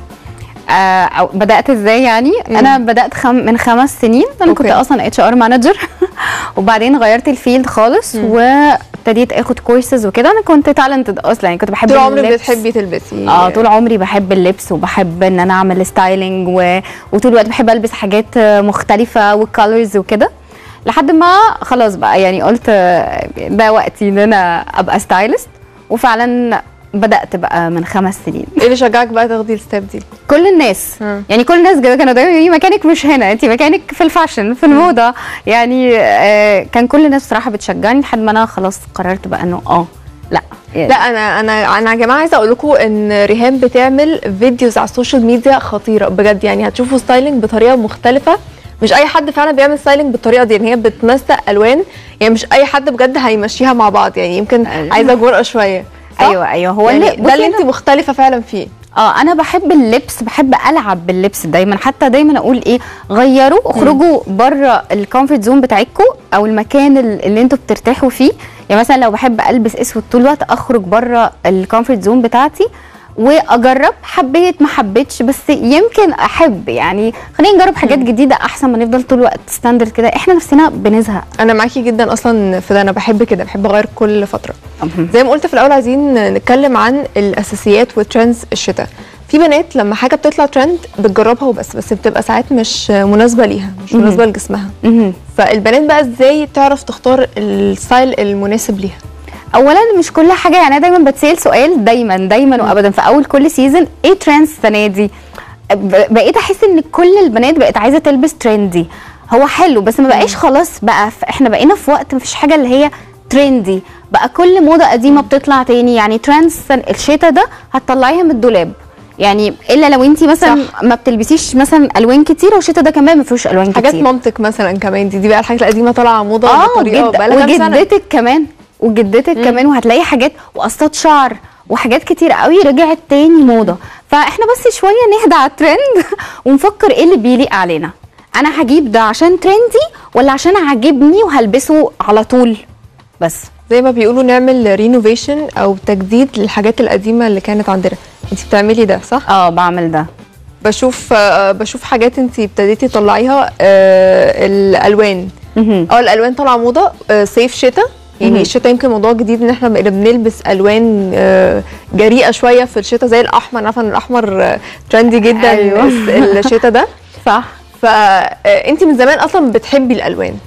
آه أو بدات ازاي يعني مم. انا بدات خم من خمس سنين انا كنت أوكي. اصلا اتش ار مانجر وبعدين غيرت الفيلد خالص مم. وابتديت اخد كورسز وكده انا كنت تالنتد اصلا يعني كنت بحب طول عمرك اللبس. بتحبي تلبسي اه طول عمري بحب اللبس وبحب ان انا اعمل ستايلينج و... وطول الوقت بحب البس حاجات آه، مختلفه والكالرز وكده لحد ما خلاص بقى يعني قلت آه، ده وقتي ان انا ابقى ستايلست وفعلا بدات بقى من خمس سنين ايه اللي شجعك بقى تاخدي الستيب دي كل الناس مم. يعني كل الناس كده كانوا دايما يقولوا لي مكانك مش هنا انت مكانك في الفاشن في الموضه يعني آه كان كل الناس بصراحه بتشجعني لحد ما انا خلاص قررت بقى انه اه لا يعني لا انا انا انا يا جماعه عايزه اقول لكم ان ريهام بتعمل فيديوز على السوشيال ميديا خطيره بجد يعني هتشوفوا ستايلينج بطريقه مختلفه مش اي حد فعلا بيعمل ستايلينج بالطريقه دي يعني هي بتنسق الوان يعني مش اي حد بجد هيمشيها مع بعض يعني يمكن أيوة. عايزه جرأه شويه صح؟ ايوه ايوه هو يعني اللي ده اللي بصي انت مختلفه فعلا فيه اه انا بحب اللبس بحب العب باللبس دايما حتى دايما اقول ايه غيروا اخرجوا بره الكومفورت زون بتاعتكم او المكان ال- اللي انتوا بترتاحوا فيه يعني مثلا لو بحب البس اسود طول الوقت اخرج بره الكومفورت زون بتاعتي واجرب حبيت ما حبيتش بس يمكن احب يعني خلينا نجرب حاجات جديده احسن ما نفضل طول الوقت ستاندرد كده احنا نفسنا بنزهق انا معاكي جدا اصلا في ده انا بحب كده بحب اغير كل فتره زي ما قلت في الاول عايزين نتكلم عن الاساسيات وترندز الشتاء في بنات لما حاجه بتطلع ترند بتجربها وبس بس بتبقى ساعات مش مناسبه ليها مش مهم. مناسبه لجسمها مهم. فالبنات بقى ازاي تعرف تختار الستايل المناسب ليها اولا مش كل حاجه يعني انا دايما بتسال سؤال دايما دايما وابدا في اول كل سيزون ايه ترندز السنه دي ب- بقيت احس ان كل البنات بقت عايزه تلبس ترندي هو حلو بس ما بقاش خلاص بقى ف- احنا بقينا في وقت مفيش حاجه اللي هي ترندي بقى كل موضه قديمه بتطلع تاني يعني ترندز الشتا ده هتطلعيها من الدولاب يعني الا لو انت مثلا صح. ما بتلبسيش مثلا الوان كتير والشتا ده كمان ما فيهوش الوان حاجات كتير مامتك مثلا كمان دي دي بقى الحاجات القديمه طالعه موضه اه بطريقه وجد بقى لها كام سنه وجدتك كمان وجدتك كمان وهتلاقي حاجات وقصات شعر وحاجات كتير قوي رجعت تاني موضه فاحنا بس شويه نهدى على الترند ونفكر ايه اللي بيليق علينا انا هجيب ده عشان ترندي ولا عشان عاجبني وهلبسه على طول بس زي ما بيقولوا نعمل رينوفيشن او تجديد للحاجات القديمه اللي كانت عندنا انت بتعملي ده صح اه بعمل ده بشوف آه، بشوف حاجات انت ابتديتي تطلعيها آه، الالوان مهم. اه الالوان طالعه موضه آه، صيف شتاء يعني مهم. الشتاء يمكن موضوع جديد ان احنا بقينا بنلبس الوان آه، جريئه شويه في الشتاء زي الاحمر أنا عارفه ان الاحمر آه، ترندي جدا أيوة. الس- الشتاء ده صح فانت من زمان اصلا بتحبي الالوان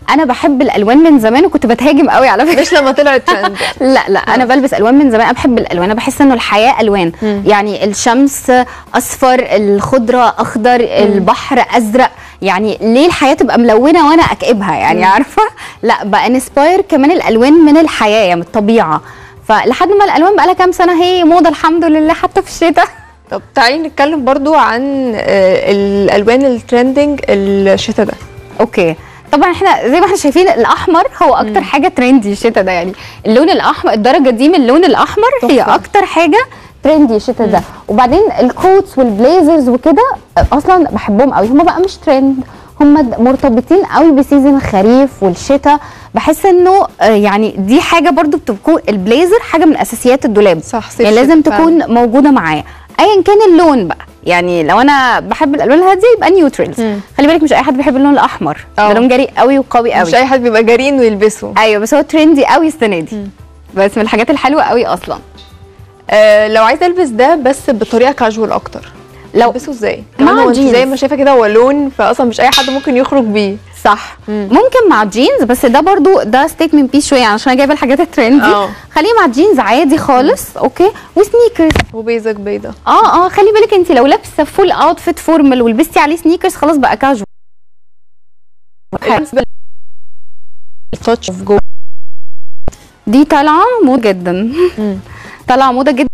انا بحب الالوان من زمان وكنت بتهاجم قوي على فكره مش لما طلعت ترند لا لا انا بلبس الوان من زمان انا بحب الالوان انا بحس انه الحياه الوان يعني الشمس اصفر الخضره اخضر البحر ازرق يعني ليه الحياه تبقى ملونه وانا اكئبها يعني عارفه لا بانسباير كمان الالوان من الحياه يعني من الطبيعه فلحد ما الالوان بقى لها كام سنه هي موضه الحمد لله حتى في الشتاء طب تعالي نتكلم برضو عن آه، الالوان الترندنج الشتاء ده اوكي طبعا احنا زي ما احنا شايفين الاحمر هو اكتر حاجه ترندي الشتاء ده يعني اللون الاحمر الدرجه دي من اللون الاحمر هي تحفة. اكتر حاجه ترندي الشتاء ده وبعدين الكوتس والبليزرز وكده اصلا بحبهم قوي هم بقى مش ترند هم د- مرتبطين قوي بسيزون الخريف والشتاء بحس انه آه، يعني دي حاجه برضو بتكون البليزر حاجه من اساسيات الدولاب صح صيف يعني لازم شتاء تكون موجوده معايا ايا كان اللون بقى يعني لو انا بحب الالوان الهاديه يبقى نيوترالز مم. خلي بالك مش اي حد بيحب اللون الاحمر اه. ده لون جريء قوي وقوي مش قوي اي حد بيبقى جريء انه يلبسه ايوه بس هو ترندي قوي السنه دي بس من الحاجات الحلوه قوي اصلا آه لو عايزه البس ده بس بطريقه كاجوال اكتر لو البسه ازاي مع كمان هو انت جينز. زي ما شايفه كده هو لون فاصلا مش اي حد ممكن يخرج بيه صح مم. ممكن مع جينز بس ده برضو ده ستيتمنت بيس شويه عشان انا جايبه الحاجات الترندي اه. خليه مع جينز عادي خالص اوكي وسنيكرز وبيزك بيضه اه اه خلي بالك انت لو لابسه فول اوتفيت فورمال ولبستي عليه سنيكرز خلاص بقى كاجوال بالنسبه التاتش اوف جو دي طالعه موضه جدا مم. طالعه موضه جدا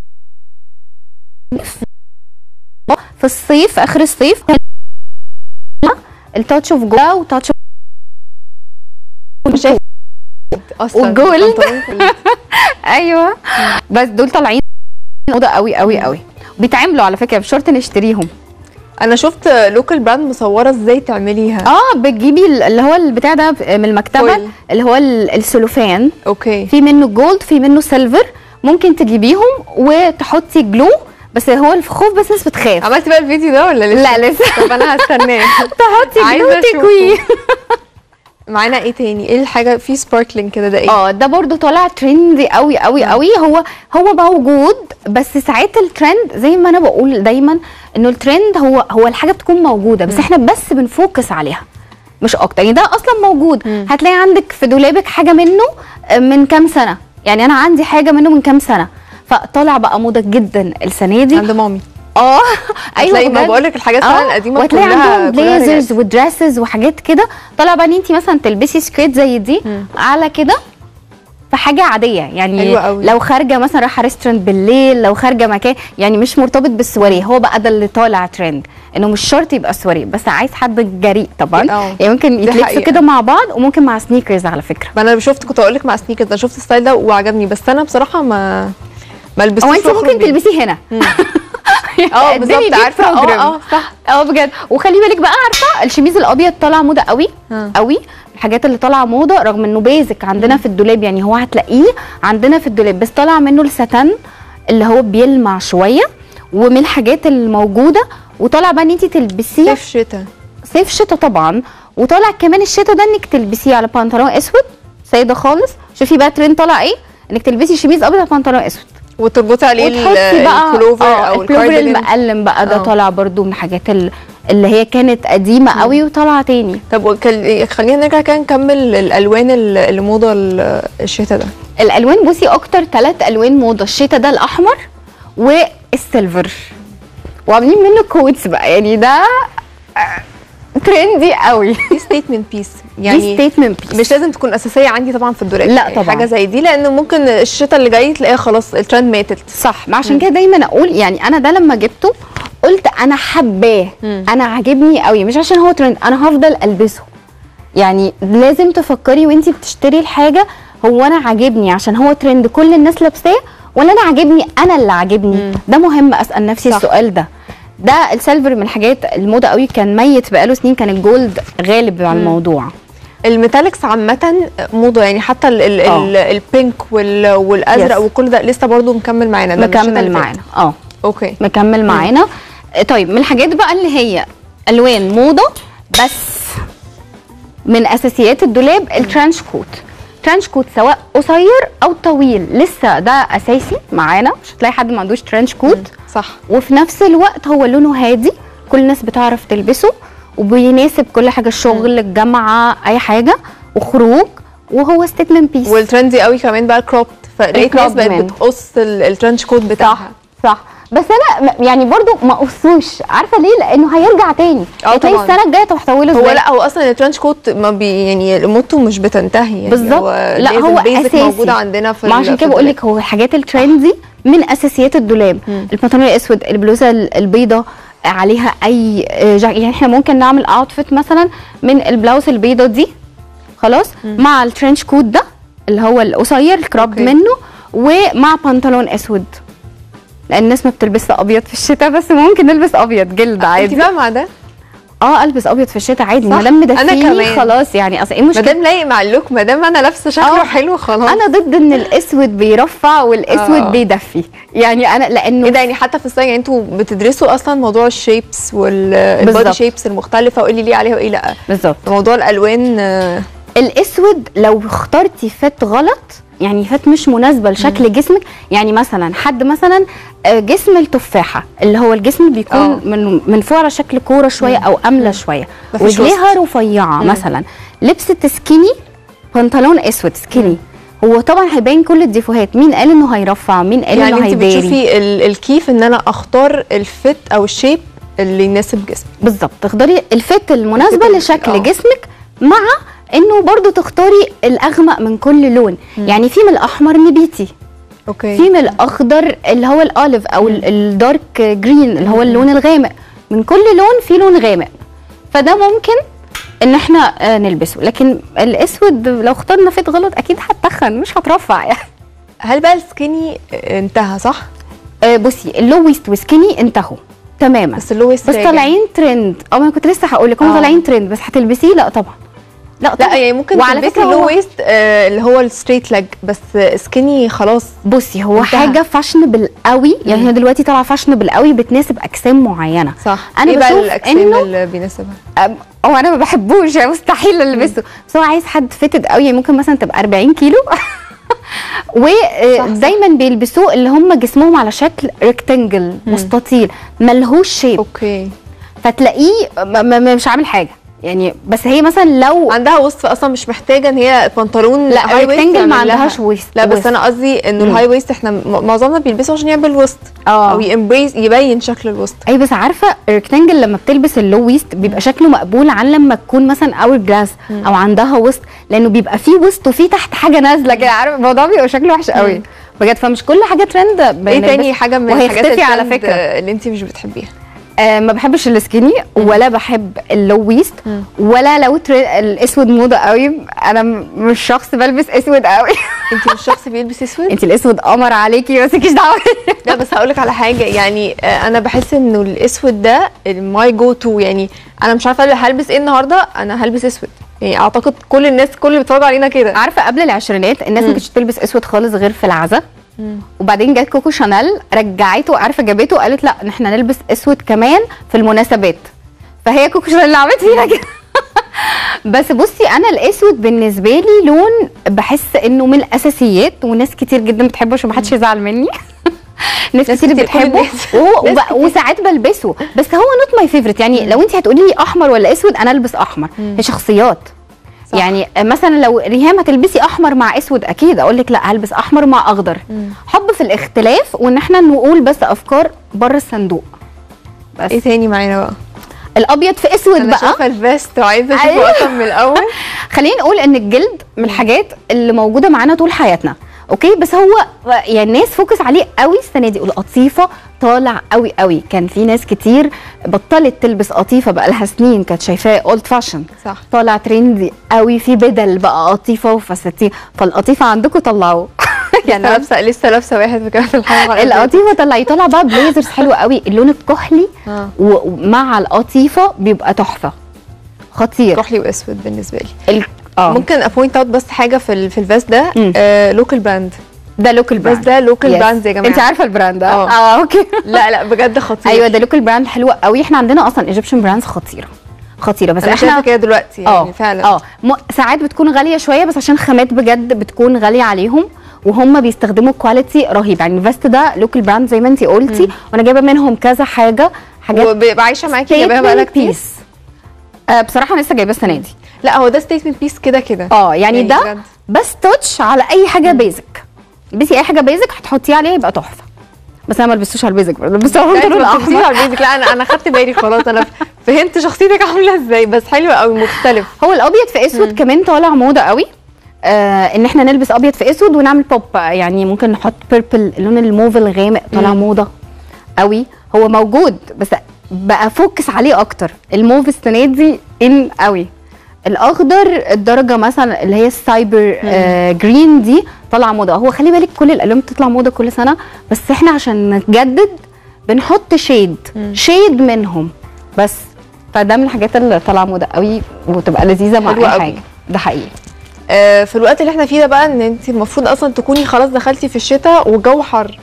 في الصيف في اخر الصيف التاتش اوف جو وتاتش اصلا والجولد. البنطلون كله. ايوه بس دول طالعين موضه قوي قوي قوي بيتعملوا على فكره بشرط نشتريهم انا شفت لوكال براند مصوره ازاي تعمليها اه بتجيبي ال- اللي هو البتاع ده من المكتبه فويل. اللي هو ال- السلوفان اوكي في منه جولد في منه سيلفر ممكن تجيبيهم وتحطي جلو بس هو الخوف بس الناس بتخاف عملتي بقى الفيديو ده ولا لسه لا لسه طب انا هستناه تحطي جلو عايزة أشوفه. تكويه معانا ايه تاني ايه الحاجه في سباركلينج كده ده ايه اه ده برضو طالع ترندي قوي قوي قوي هو هو موجود بس ساعات الترند زي ما انا بقول دايما انه الترند هو هو الحاجه بتكون موجوده بس احنا بس بنفوكس عليها مش اكتر يعني ده اصلا موجود هتلاقي عندك في دولابك حاجه منه آه، من كام سنه يعني انا عندي حاجه منه من كام سنه فطالع بقى موضه جدا السنه دي عند مامي اه هتلاقي ما بجد. بقولك الحاجات فعلا القديمه وهتلاقي كلها عندهم كلها بليزرز رجعت. ودريسز وحاجات كده طالع بقى ان انت مثلا تلبسي سكيرت زي دي على كده في حاجه عاديه يعني حلوة قوي. لو خارجه مثلا رايحه ريستورانت بالليل لو خارجه مكان يعني مش مرتبط بالسواريه هو بقى ده اللي طالع ترند انه مش شرط يبقى سواريه بس عايز حد جريء طبعا اه. يعني ممكن دي يتلبسوا حقيقة. كده مع بعض وممكن مع سنيكرز على فكره ما انا شفت كنت اقول لك مع سنيكرز انا شفت الستايل ده وعجبني بس انا بصراحه ما ما لبستوش او انت وأخرج ممكن بيه. تلبسي هنا اه قدمي بالظبط بيه عارفه اه program. اه صح اه بجد وخلي بالك بقى عارفه الشميز الابيض طالع موضه قوي ها. قوي الحاجات اللي طالعه موضه رغم انه بيزك عندنا في الدولاب يعني هو هتلاقيه عندنا في الدولاب بس طالع منه الستان اللي هو بيلمع شويه ومن الحاجات الموجوده وطالع بقى ان انت تلبسيه صيف شتاء صيف شتاء طبعا وطالع كمان الشتاء ده انك تلبسيه على بنطلون اسود ساده خالص شوفي بقى ترند طالع ايه انك تلبسي شميز ابيض على بنطلون اسود وتربطي عليه ال- وتحطي بقى الكلوفر آه، او الكلوفر الكارديجان المقلم بقى ده آه. طالع برضو من الحاجات ال- اللي هي كانت قديمه قوي وطالعه تاني طب وكل- خلينا نرجع كده نكمل الالوان ال- اللي موضه ال- الشتاء ده الالوان بصي اكتر ثلاث الوان موضه الشتاء ده الاحمر والسيلفر وعاملين منه كوتس بقى يعني ده آه، ترندي قوي دي ستيتمنت بيس دي يعني ستيتمنت بيس مش لازم تكون اساسيه عندي طبعا في الدولاب لا يعني طبعاً. حاجه زي دي لان ممكن الشتاء اللي جاي تلاقيها خلاص الترند ماتت صح ما عشان كده دايما اقول يعني انا ده لما جبته قلت انا حباه انا عاجبني قوي مش عشان هو ترند انا هفضل البسه يعني لازم تفكري وانتي بتشتري الحاجه هو انا عاجبني عشان هو ترند كل الناس لابساه ولا انا عاجبني انا اللي عاجبني ده مهم اسال نفسي صح. السؤال ده ده السيلفر من الحاجات الموضه قوي كان ميت بقاله سنين كان الجولد غالب على الموضوع الميتاليكس عامة موضة يعني حتى ال ال آه. ال البينك وال والازرق Yes. وكل ده لسه برضو مكمل معانا ده من الشتاء مكمل اللي فات. معانا اه اوكي مكمل معانا طيب من الحاجات بقى اللي هي الوان موضه بس من اساسيات الدولاب الترانش كوت ترانش كوت سواء قصير او طويل لسه ده اساسي معانا مش هتلاقي حد ما عندوش ترانش كوت صح وفي نفس الوقت هو لونه هادي كل الناس بتعرف تلبسه وبيناسب كل حاجه الشغل الجامعه اي حاجه وخروج وهو ستيتمنت بيس والترندي قوي كمان بقى الكروبت فلقيت ناس الcropped بقت منه. بتقص ال- الترنش كوت بتاعها صح بس انا م- يعني برضو ما قصوش عارفه ليه لانه هيرجع تاني اه هتلاقي طبعاً. السنه الجايه تحتوله هو ازاي لا هو اصلا الترنش كوت ما بي يعني موته مش بتنتهي يعني بالظبط هو لا لازم هو basic اساسي موجوده عندنا في ما ال- عشان في كده بقول الدولاب. لك هو الحاجات الترندي من اساسيات الدولاب البنطلون الاسود البلوزه ال- البيضه عليها اي آه، جا- يعني احنا ممكن نعمل اوتفيت مثلا من البلاوز البيضه دي خلاص مع الترنش كوت ده اللي هو القصير الكراب أوكي. منه ومع بنطلون اسود لان الناس ما بتلبسش ابيض في الشتاء بس ممكن نلبس ابيض جلد انت عادي بقى مع ده اه البس ابيض في الشتاء عادي صح. ما دام أنا مدفيني كمان. خلاص يعني اصل ايه ما المشكله دام لايق مع اللوك ما دام انا لابسه شكله آه. حلو خلاص انا ضد ان الاسود بيرفع والاسود آه. بيدفي يعني انا لانه ايه ده يعني حتى في الصيف يعني انتوا بتدرسوا اصلا موضوع الشيبس والبادي بالظبط. شيبس المختلفه وقولي ليه عليها وايه لا بالظبط موضوع الالوان آه، الاسود لو اخترتي فت غلط يعني فت مش مناسبه لشكل جسمك يعني مثلا حد مثلا آه، جسم التفاحه اللي هو الجسم اللي بيكون آه. من من فوق على شكل كوره شويه او امله شويه مفيش ورجليها رفيعه مثلا لبست سكيني بنطلون اسود سكيني هو طبعا هيبين كل الديفوهات مين قال انه هيرفع مين قال يعني انه انت هيداري بتشوفي ال- الكيف ان انا اختار الفت او الشيب اللي يناسب جسمي بالظبط تختاري الفت المناسبه الفت ال- لشكل آه. جسمك مع انه برضو تختاري الاغمق من كل لون يعني في من الاحمر نبيتي اوكي في من الاخضر اللي هو الاليف او ال- الدارك جرين اللي هو اللون الغامق من كل لون في لون غامق فده ممكن ان احنا آه، نلبسه لكن الاسود لو اخترنا فت غلط اكيد هتخن مش هترفع يعني هل بقى السكيني انتهى صح آه، بصي اللو ويست وسكيني انتهوا تماما بس اللو ويست بس راجع. طالعين ترند اه ما انا كنت لسه هقول لك هم آه. طالعين ترند بس هتلبسيه لا طبعا لا طبعا لا يعني ممكن وعلى تلبسي فكرة اللو هو- ويست آه اللي هو الستريت leg بس سكيني خلاص بصي هو انتهى. حاجه فاشنبل قوي يعني هي دلوقتي طالعه فاشنبل قوي بتناسب اجسام معينه صح انا ايه بقى بشوف الاجسام إنه- اللي بيناسبها أم- هو انا ما بحبوش يعني مستحيل البسه بس هو عايز حد فيتد قوي يعني ممكن مثلا تبقى 40 كيلو ودايما بيلبسوه اللي هم جسمهم على شكل ريكتانجل مستطيل ملهوش شيب اوكي فتلاقيه م- م- مش عامل حاجه يعني بس هي مثلا لو عندها وسط اصلا مش محتاجه ان هي بنطلون لا، high waist rectangle ما يعمل لها. عندهاش وسط- لا بس وسط. انا قصدي انه الهاي ويست احنا م- معظمنا بيلبسه عشان يعمل وسط اه او يمبريز يبين شكل الوسط اي بس عارفه الريكتانجل لما بتلبس اللو ويست بيبقى شكله مقبول عن لما تكون مثلا اور جلاس او عندها وسط لانه بيبقى فيه وسط وفيه تحت حاجه نازله كده عارف الموضوع بيبقى شكله وحش قوي بجد فمش كل حاجه ترند ايه بنلبس- تاني حاجه من الحاجات وهيختفي على الترند فكره اللي انت مش بتحبيها آه ما بحبش السكيني ولا بحب اللو ويست ولا لو تري... الاسود موضه قوي انا م- مش شخص بلبس اسود قوي انت مش شخص بيلبس اسود انت الاسود قمر عليكي بس مالكيش دعوه لا بس هقول لك على حاجه يعني آه، انا بحس انه الاسود ده ماي جو تو يعني انا مش عارفه هلبس ايه النهارده انا هلبس اسود يعني اعتقد كل الناس كل اللي بيتفرجوا علينا كده عارفه قبل العشرينات الناس ما كانتش بتلبس اسود خالص غير في العزا وبعدين جت كوكو شانيل رجعته عارفه جابته وقالت لا احنا نلبس اسود كمان في المناسبات فهي كوكو شانيل اللي عملت فينا كده بس بصي انا الاسود بالنسبه لي لون بحس انه من الاساسيات وناس كتير جدا بتحبه عشان محدش يزعل مني ناس كتير كتير، كل بتحبه الناس. وهو ناس وب- وساعات بلبسه بس هو نوت ماي فيفورت يعني لو انت هتقولي لي احمر ولا اسود انا البس احمر هي شخصيات صح. يعني مثلا لو ريهام هتلبسي احمر مع اسود اكيد اقول لك لا هلبس احمر مع اخضر حب في الاختلاف وان احنا نقول بس افكار بره الصندوق بس ايه تاني معانا بقى الابيض في اسود انا بقى شايفه الفيست وعايزه اشوفه أيوة. اصلا من الاول خلينا نقول ان الجلد من الحاجات اللي موجوده معانا طول حياتنا اوكي بس هو يعني الناس فوكس عليه قوي السنه دي والقطيفه طالع قوي قوي كان في ناس كتير بطلت تلبس قطيفه بقى لها سنين كانت شايفاه اولد فاشن صح طالع ترندي قوي في بدل بقى قطيفه وفساتين فالقطيفه عندكم طلعوه يعني يعني لابسه لسه لابسه واحد في كده في الحلقه القطيفه طلعي طالع بقى بليزرز حلو قوي اللون الكحلي آه. و- ومع القطيفه بيبقى تحفه خطير كحلي واسود بالنسبه لي ال... اه ممكن ابوينت اوت بس حاجه في ال- في الفيست ده مم. آه لوكال براند ده لوكال بس براند ده لوكال Yes. براند يا جماعه انت عارفه البراند ده اه. اه اوكي لا لا بجد خطير ايوه ده لوكال براند حلوه قوي احنا عندنا اصلا ايجيبشن براندز خطيره خطيره بس انا شايفه احنا كده دلوقتي يعني اه فعلا اه م... ساعات بتكون غاليه شويه بس عشان خامات بجد بتكون غاليه عليهم وهم بيستخدموا كواليتي رهيب يعني الفيست ده لوكال براند زي ما انت قلتي وانا جايبه منهم كذا حاجه حاجات وبقى عايشه معاكي جايباها بقالها statement كتير piece. آه بصراحه انا لسه جايباه السنه دي لا هو ده ستيتمنت بيس كده كده اه يعني يعني ده بجد. بس تاتش على اي حاجه بيزك البسي اي حاجه بيزك هتحطيه عليها يبقى تحفه بس انا ما لبستوش على البيزك لبسته على لا انت البنطلون ما بتلبسيش الاحمر على البيزك لا انا انا خدت بالي خلاص انا فهمت شخصيتك عامله ازاي بس حلو قوي مختلف هو الابيض في اسود كمان طالع موضه قوي آه ان احنا نلبس ابيض في اسود ونعمل بوب بقى يعني ممكن نحط بيربل اللون الموف الغامق طالع موضه قوي هو موجود بس بقى فوكس عليه اكتر الموف السنه دي ان قوي الاخضر الدرجه مثلا اللي هي السايبر آه جرين دي طالعه موضه هو خلي بالك كل الالوان بتطلع موضه كل سنه بس احنا عشان نتجدد بنحط شيد شيد منهم بس فده من الحاجات اللي طالعه موضه قوي وتبقى لذيذه مع حلوة اي قوي. حاجه ده حقيقي آه في الوقت اللي احنا فيه ده بقى ان انت المفروض اصلا تكوني خلاص دخلتي في الشتاء والجو حر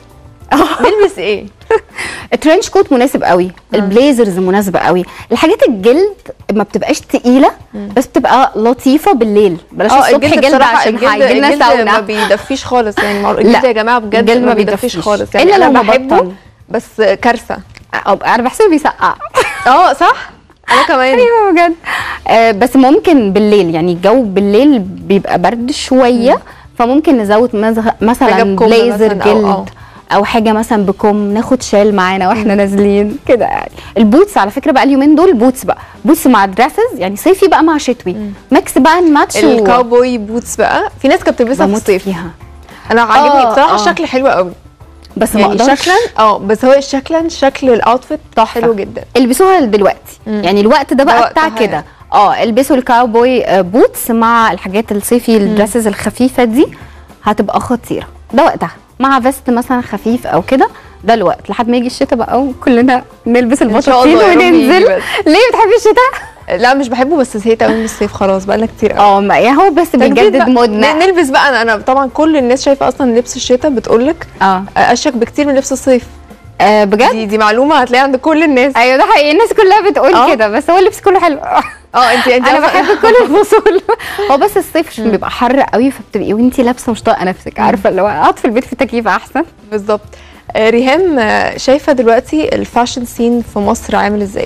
نلبس ايه الترنش كوت مناسب قوي البليزرز مناسبه قوي الحاجات الجلد ما بتبقاش تقيله بس بتبقى لطيفه بالليل بلاش الصبح جلد بصراحة عشان الجلد, هيجي لنا الجلد ما ساونا بيدفيش خالص يعني مع- الجلد لا، يا جماعه بجد الجلد ما بيدفيش خالص يعني إلا انا لو بحبه مبطن. بس كارثه أو- انا بحسه بيسقع اه صح انا كمان ايوه بجد آه بس ممكن بالليل يعني الجو بالليل بيبقى برد شويه فممكن نزود مز- مثلا حاجة بكم بليزر مثلاً أو- جلد أو. او حاجه مثلا بكم ناخد شال معانا واحنا نازلين كده يعني البوتس على فكره بقى اليومين دول بوتس بقى بوتس مع دريسز يعني صيفي بقى مع شتوي ميكس بقى نماتش و- الكاوبوي بوتس بقى في ناس كانت بتلبسها في بموت الصيف فيها انا عاجبني آه، بصراحه آه. الشكل حلو قوي بس ما يعني اقدرش شكلا اه بس هو شكلا شكل الاوتفيت حلو جدا البسوها دلوقتي يعني الوقت ده ده بقى بتاع وقتها كده يعني. اه البسوا الكاوبوي آه، بوتس مع الحاجات الصيفي الدريسز الخفيفه دي هتبقى خطيره ده وقتها مع فيست مثلا خفيف او كده ده الوقت لحد ما يجي الشتاء بقى وكلنا نلبس إن شاء البطاطين الله يا رب يجي وننزل بس. ليه بتحبي الشتاء؟ لا مش بحبه بس زهقت قوي من الصيف خلاص بقالنا كتير قوي اه ما يعني هو بس تجديد بيجدد بقى. مودنا ن- نلبس بقى انا انا طبعا كل الناس شايفه اصلا لبس الشتاء بتقولك اه اشك بكتير من لبس الصيف آه، بجد دي دي معلومه هتلاقيها عند كل الناس ايوه ده حقيقي الناس كلها بتقول آه. كده بس هو اللبس كله حلو اه انت انت انا أصلاً- بحب كل الفصول هو بس الصيف عشان بيبقى حر قوي فبتبقي وانتي لابسه مش طايقه نفسك عارفه اللي هو اقعد في البيت في التكييف احسن بالظبط آه، ريهام آه، شايفه دلوقتي الفاشن سين في مصر عامل ازاي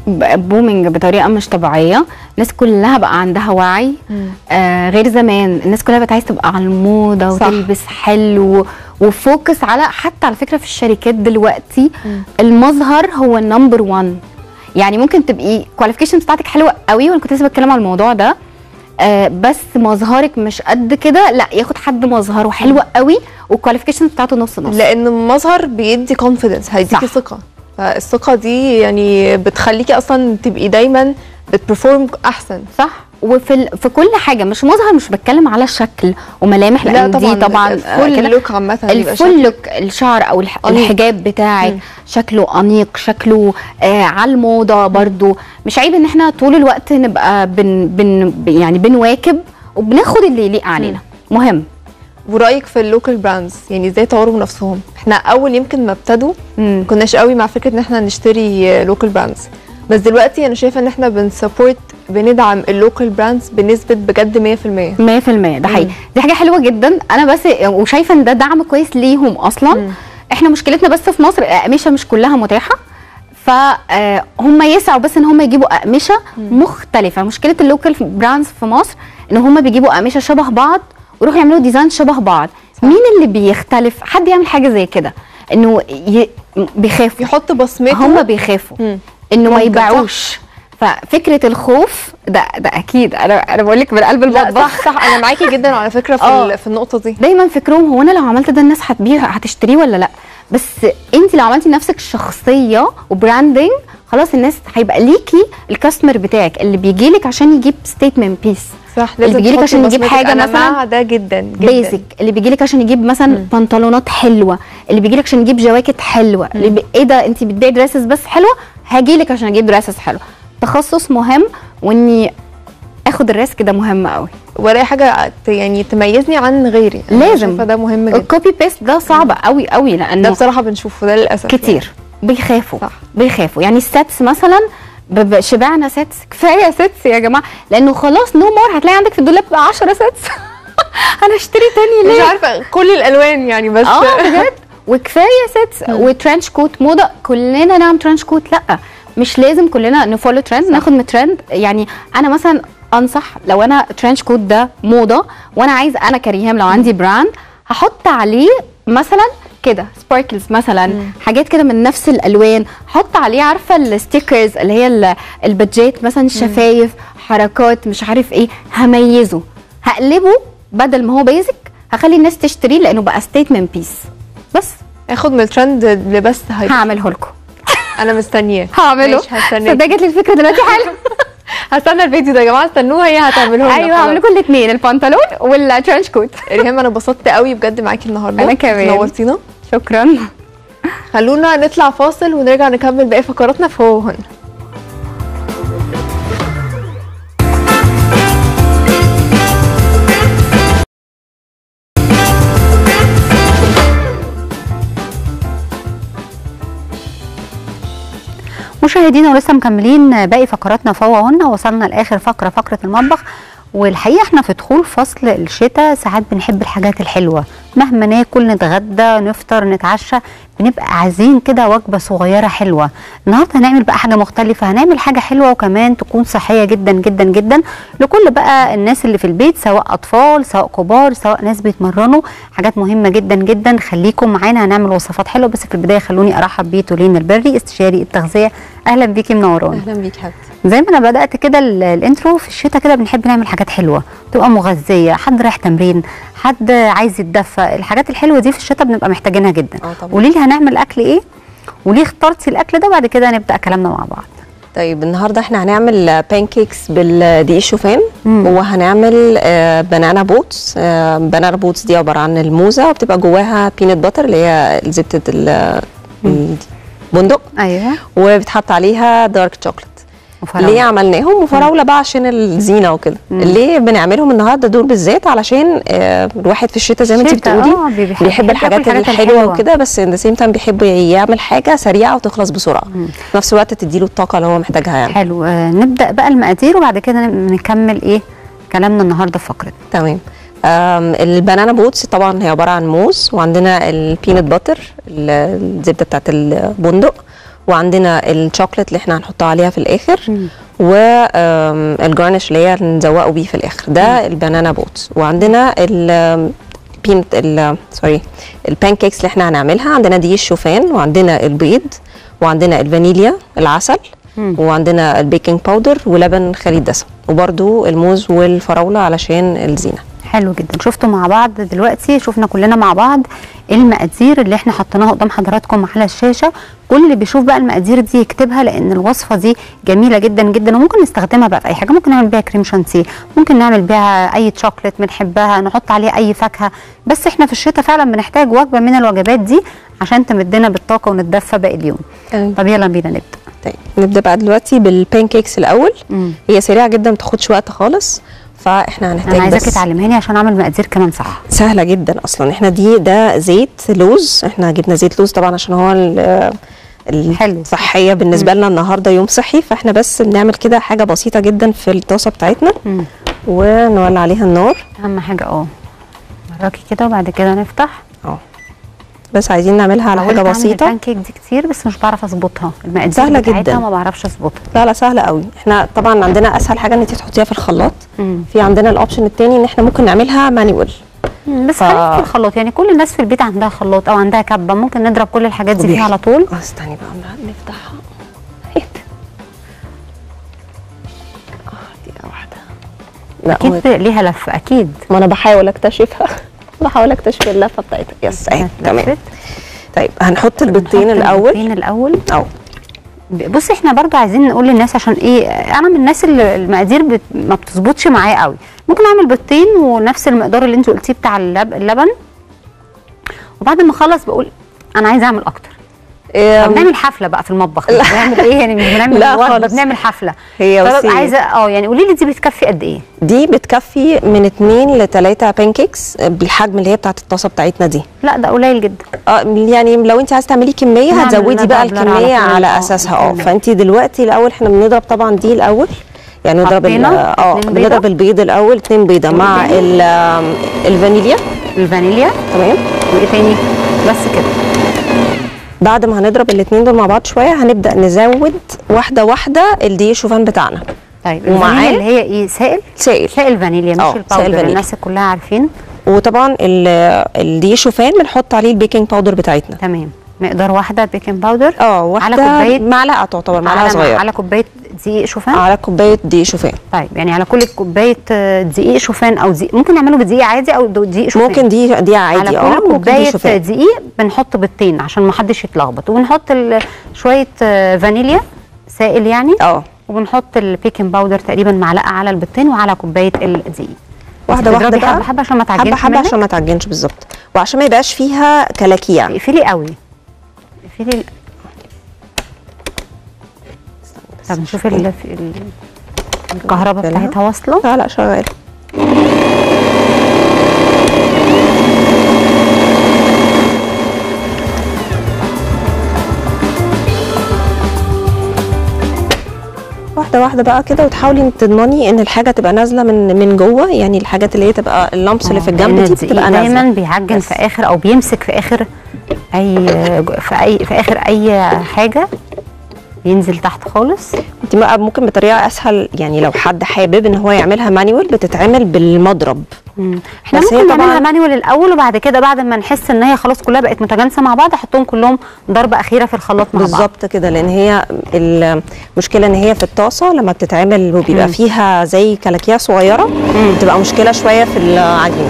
بومينج بطريقه مش طبيعيه الناس كلها بقى عندها وعي آه غير زمان الناس كلها بقت عايزه تبقى على الموضه صح. وتلبس حلو وفوكس على حتى على فكره في الشركات دلوقتي المظهر هو النمبر 1 يعني ممكن تبقي كواليفيكيشن بتاعتك حلوه قوي وانا كنت لسه بتكلم على الموضوع ده آه بس مظهرك مش قد كده لا ياخد حد مظهره حلو قوي والكواليفيكيشن بتاعته نص نص لان المظهر بيدي كونفيدنس هيديكي صح. ثقه فالثقه دي يعني بتخليكي اصلا تبقي دايما بتبرفورم احسن صح وفي ال... في كل حاجه مش مظهر مش بتكلم على الشكل وملامح لان دي طبعا آه، فول كده. لوك عامه بيبقى الفول شكل- لوك الشعر او الح... أنيق. الحجاب بتاعك مم. شكله انيق شكله آه على الموضه برضو مش عيب ان احنا طول الوقت نبقى بن... بن... يعني بنواكب وبناخد اللي يليق علينا مهم ورايك في اللوكال براندز يعني ازاي طوروا من نفسهم احنا اول يمكن ما ابتدوا مم. كناش قوي مع فكره ان احنا نشتري لوكال براندز بس دلوقتي انا شايفه ان احنا بنسبورت بندعم اللوكال براندز بنسبه بجد 100% 100% ده حقيقي دي حاجه حلوه جدا انا بس وشايفه ان ده دعم كويس ليهم اصلا مم. احنا مشكلتنا بس في مصر اقمشه مش كلها متاحه فهم يسعوا بس ان هم يجيبوا اقمشه مختلفه مشكله اللوكال براندز في مصر ان هم بيجيبوا اقمشه شبه بعض ويروحوا يعملوا ديزاين شبه بعض مين اللي بيختلف حد يعمل حاجه زي كده انه ي... بيخافوا يحط بصمته هم بيخافوا مم. انه ما ممكن، يبيعوش ففكره الخوف ده ده اكيد انا انا بقول لك من قلب لا المطبخ صح صح انا معاكي جدا على فكره في, آه. ال- في النقطه دي دايما فكرهم هو انا لو عملت ده الناس هتبيع هتشتريه ولا لا بس انت لو عملتي لنفسك شخصيه وبراندنج خلاص الناس هيبقى ليكي الكاستمر بتاعك اللي بيجي لك عشان يجيب ستيتمنت بيس صح اللي بيجيلك تحطي عشان يجيب بصمتك. حاجة أنا مثلاً مع ده جدا جدا بيزك اللي بيجي لك عشان يجيب مثلا بنطلونات حلوه اللي بيجي لك عشان يجيب جواكت حلوه اللي بي... ايه ده انت بتبيعي دراسز بس حلوه هاجي لك عشان اجيب دراسز حلوه تخصص مهم واني اخد الريسك ده مهم قوي ولا حاجه ت- يعني تميزني عن غيري أنا لازم. شايفة ده مهم جدا الكوبي بيست ده صعب قوي قوي ده لانه بصراحه بنشوفه ده للاسف كتير بيخافوا صح. بيخافوا يعني السيتس مثلا ب- ب- شبعنا سيتس كفايه سيتس يا جماعه لانه خلاص نو مور هتلاقي عندك في الدولاب 10 سيتس انا اشتري تاني مش ليه عارفه كل الالوان يعني بس اه بجد وكفايه سيتس وترنش كوت موضه كلنا نعمل ترنش كوت لا مش لازم كلنا نفولو ترند ناخد من ترند يعني انا مثلا انصح لو انا ترنش كوت ده موضه وانا عايز انا كريهام لو عندي براند هحط عليه مثلا كده سباركلز مثلا حاجات كده من نفس الالوان حط عليه عارفه الستيكرز اللي هي ال- البادجات مثلا الشفايف حركات مش عارف ايه هميزه هقلبه بدل ما هو بيزك هخلي الناس تشتريه لانه بقى ستيتمنت بيس بس اخد من الترند لبس هاي هعمله لكم انا مستنياه هعمله ماشي، هستناك. صدق جت لي الفكره دلوقتي حالا هستنى الفيديو ده يا جماعه استنوها هي هتعمله لنا ايوه هعمل لكم الاثنين البنطلون والترنش كوت ريهام انا انبسطت قوي بجد معاكي النهارده أنا كمان. نورتينا شكرا خلونا نطلع فاصل ونرجع نكمل باقي فقراتنا في هو هنا مشاهدينا ولسه مكملين باقي فقراتنا فوهن وصلنا لاخر فقره فقره المطبخ والحقيقه احنا في دخول فصل الشتاء ساعات بنحب الحاجات الحلوه مهما ناكل نتغدى نفطر نتعشى بنبقى عايزين كده وجبه صغيره حلوه النهارده هنعمل بقى حاجه مختلفه هنعمل حاجه حلوه وكمان تكون صحيه جدا جدا جدا لكل بقى الناس اللي في البيت سواء اطفال سواء كبار سواء ناس بيتمرنوا حاجات مهمه جدا جدا خليكم معانا هنعمل وصفات حلوه بس في البدايه خلوني ارحب بيه تولين البري استشاري التغذيه اهلا بيكي منوراني اهلا بيك حبيبتي زي ما انا بدات كده ال- الانترو في الشتاء كده بنحب نعمل حاجات حلوه تبقى مغذيه حد رايح تمرين حد عايز يتدفى الحاجات الحلوه دي في الشتاء بنبقى محتاجينها جدا اه طبعا. قولي لي هنعمل اكل ايه وليه اخترتي الاكل ده وبعد كده نبدا كلامنا مع بعض طيب النهارده احنا هنعمل بانكيكس بالدقيق الشوفان مم. وهنعمل آه، بنانا بوتس آه، بنانا بوتس دي عباره عن الموزه وبتبقى جواها بينت باتر اللي هي زبده ال- البندق ايوه وبتحط عليها دارك شوكليت وفراولة. ليه عملناهم وفراوله بقى عشان الزينه وكده ليه بنعملهم النهارده دول بالذات علشان آه، الواحد في الشتاء زي ما انت شتاء، بتقولي آه، بي- بيحب- بيحب بيحب الحاجات ياكل الحاجات الحلوه الحلوة. وكده بس ان سيم تايم بيحب يعمل حاجه سريعه وتخلص بسرعه في نفس الوقت تديله الطاقه اللي هو محتاجها يعني حلو آه نبدا بقى المقادير وبعد كده نكمل ايه كلامنا النهارده في فقره تمام آم، البنانا بوتس طبعا هي عباره عن موز وعندنا البينت باتر ال- الزبده بتاعت البندق وعندنا الشوكليت اللي احنا هنحطها عليها في الاخر والجارنش اللي هي نزوقه بيه في الاخر ده البنانا بوتس وعندنا ال بينت ال سوري البانكيكس اللي احنا هنعملها عندنا دي الشوفان وعندنا البيض وعندنا الفانيليا العسل وعندنا البيكنج باودر ولبن خليط دسم وبرده الموز والفراوله علشان الزينه حلو جدا شفتوا مع بعض دلوقتي شفنا كلنا مع بعض المقادير اللي احنا حطيناها قدام حضراتكم على الشاشه كل اللي بيشوف بقى المقادير دي يكتبها لان الوصفه دي جميله جدا جدا وممكن نستخدمها بقى في اي حاجه ممكن نعمل بيها كريم شانتيه ممكن نعمل بيها اي شوكليت بنحبها نحط عليها اي فاكهه بس احنا في الشتاء فعلا بنحتاج وجبه من الوجبات دي عشان تمدنا بالطاقه ونتدفى باقي اليوم تمام. طب يلا بينا نبدا طيب نبدا بقى دلوقتي بالبانكيكس الاول مم. هي سريعه جدا ما تاخدش وقت خالص فاحنا هنحتاج انا عايزاكي بس تعلميني عشان اعمل مقادير كمان صح سهله جدا اصلا احنا دي ده زيت لوز احنا جبنا زيت لوز طبعا عشان هو ال- حلو. الصحيه بالنسبه لنا النهارده يوم صحي فاحنا بس بنعمل كده حاجه بسيطه جدا في الطاسه بتاعتنا مم. ونولع عليها النار اهم حاجه اه وراكي كده وبعد كده نفتح اه بس عايزين نعملها على حاولت حاجه أعمل بسيطه البانكيك دي كتير بس مش بعرف اظبطها المقادير سهلة بتاعتها جدا. ما بعرفش اظبطها لا لا سهله قوي احنا طبعا عندنا اسهل حاجه ان انت تحطيها في الخلاط مم. في عندنا الاوبشن التاني ان احنا ممكن نعملها مانيوال مم، بس ف- خليك في الخلاط يعني كل الناس في البيت عندها خلاط او عندها كبه ممكن نضرب كل الحاجات دي فيها على طول اه استني بقى نفتحها اه دقيقه واحده لا هو- اكيد ليها لفه اكيد ما انا بحاول اكتشفها بحاول اكتشف اللفه بتاعتها يس اهي تمام لفت. طيب هنحط البيضتين نحط الاول البيضتين الاول او بصي احنا برضو عايزين نقول للناس عشان ايه انا من الناس اللي المقادير بت... ما بتظبطش معايا قوي ممكن اعمل بيضتين ونفس المقدار اللي انت قلتيه بتاع اللب... اللبن وبعد ما اخلص بقول انا عايزه اعمل اكتر إيه، بنعمل حفله بقى في المطبخ مش بنعمل ايه يعني مش بنعمل لا وجبة، خالص. بنعمل حفله هي فببقى بصي عايزه اه يعني قولي لي دي بتكفي قد ايه دي بتكفي من اتنين لتلاتة بانكيكس بالحجم اللي هي بتاعت الطاسه بتاعتنا دي لا ده قليل جدا اه يعني لو انت عايزه تعملي كميه نعمل هتزودي بقى ندبلر على الكميه طول. على اه، اساسها اه تمام. فانت دلوقتي الاول احنا بنضرب طبعا دي الاول يعني نضرب ال- حطينا اه اتنين بيضة. بنضرب البيض الاول اتنين بيضه مع ال- آم، الفانيليا الفانيليا تمام وايه تاني بس كده بعد ما هنضرب الاتنين دول مع بعض شويه هنبدا نزود واحده واحده الدقيق الشوفان بتاعنا طيب ومعاه- الفانيليا اللي هي ايه سائل سائل سائل فانيليا مش آه، سائل الباودر فانيليا. الناس كلها عارفين وطبعا ال- الدقيق شوفان بنحط عليه البيكنج باودر بتاعتنا تمام مقدار واحده بيكنج باودر اه واحده كوباية- معلقه تعتبر معلقه على صغيره على كوبايه دقيق شوفان على كوبايه دقيق شوفان طيب يعني على كل كوبايه آه، دقيق شوفان او دقيق ممكن نعمله بدقيق عادي او دقيق شوفان ممكن دي دي عادي على اه كل ممكن دي كوبايه شوفان دقيق بنحط بيضتين عشان ما حدش يتلخبط وبنحط ال- شويه آه، فانيليا سائل يعني اه وبنحط البيكنج باودر تقريبا معلقه على البيضتين وعلى كوبايه الدقيق واحده واحده تضربي بقى حبه حبه عشان ما تعجنش حبه حبه منك. عشان ما تعجنش بالظبط وعشان ما يبقاش فيها كلاكيع اقفلي قوي اقفلي ال- طب نشوف ال- ال- الكهرباء نقفلها. بتاعتها واصله لا لا شغال واحده واحده بقى كده وتحاولي تضمني ان الحاجه تبقى نازله من من جوه يعني الحاجات اللي هي تبقى اللمس اللي في لأن الجنب دي الدقيق بتبقى دايما نازله بيعجن بس. في اخر او بيمسك في اخر اي في اي في اخر اي حاجه ينزل تحت خالص انت بقى ممكن بطريقه اسهل يعني لو حد حابب ان هو يعملها مانيوال بتتعمل بالمضرب مم. احنا بس هي ممكن طبعاً- نعملها مانيوال الاول وبعد كده بعد ما نحس ان هي خلاص كلها بقت متجانسه مع بعض احطهم كلهم ضربه اخيره في الخلاط مع بعض بالظبط كده لان هي المشكله ان هي في الطاسه لما بتتعمل وبيبقى مم. فيها زي كلاكيع صغيره بتبقى مشكله شويه في العجينه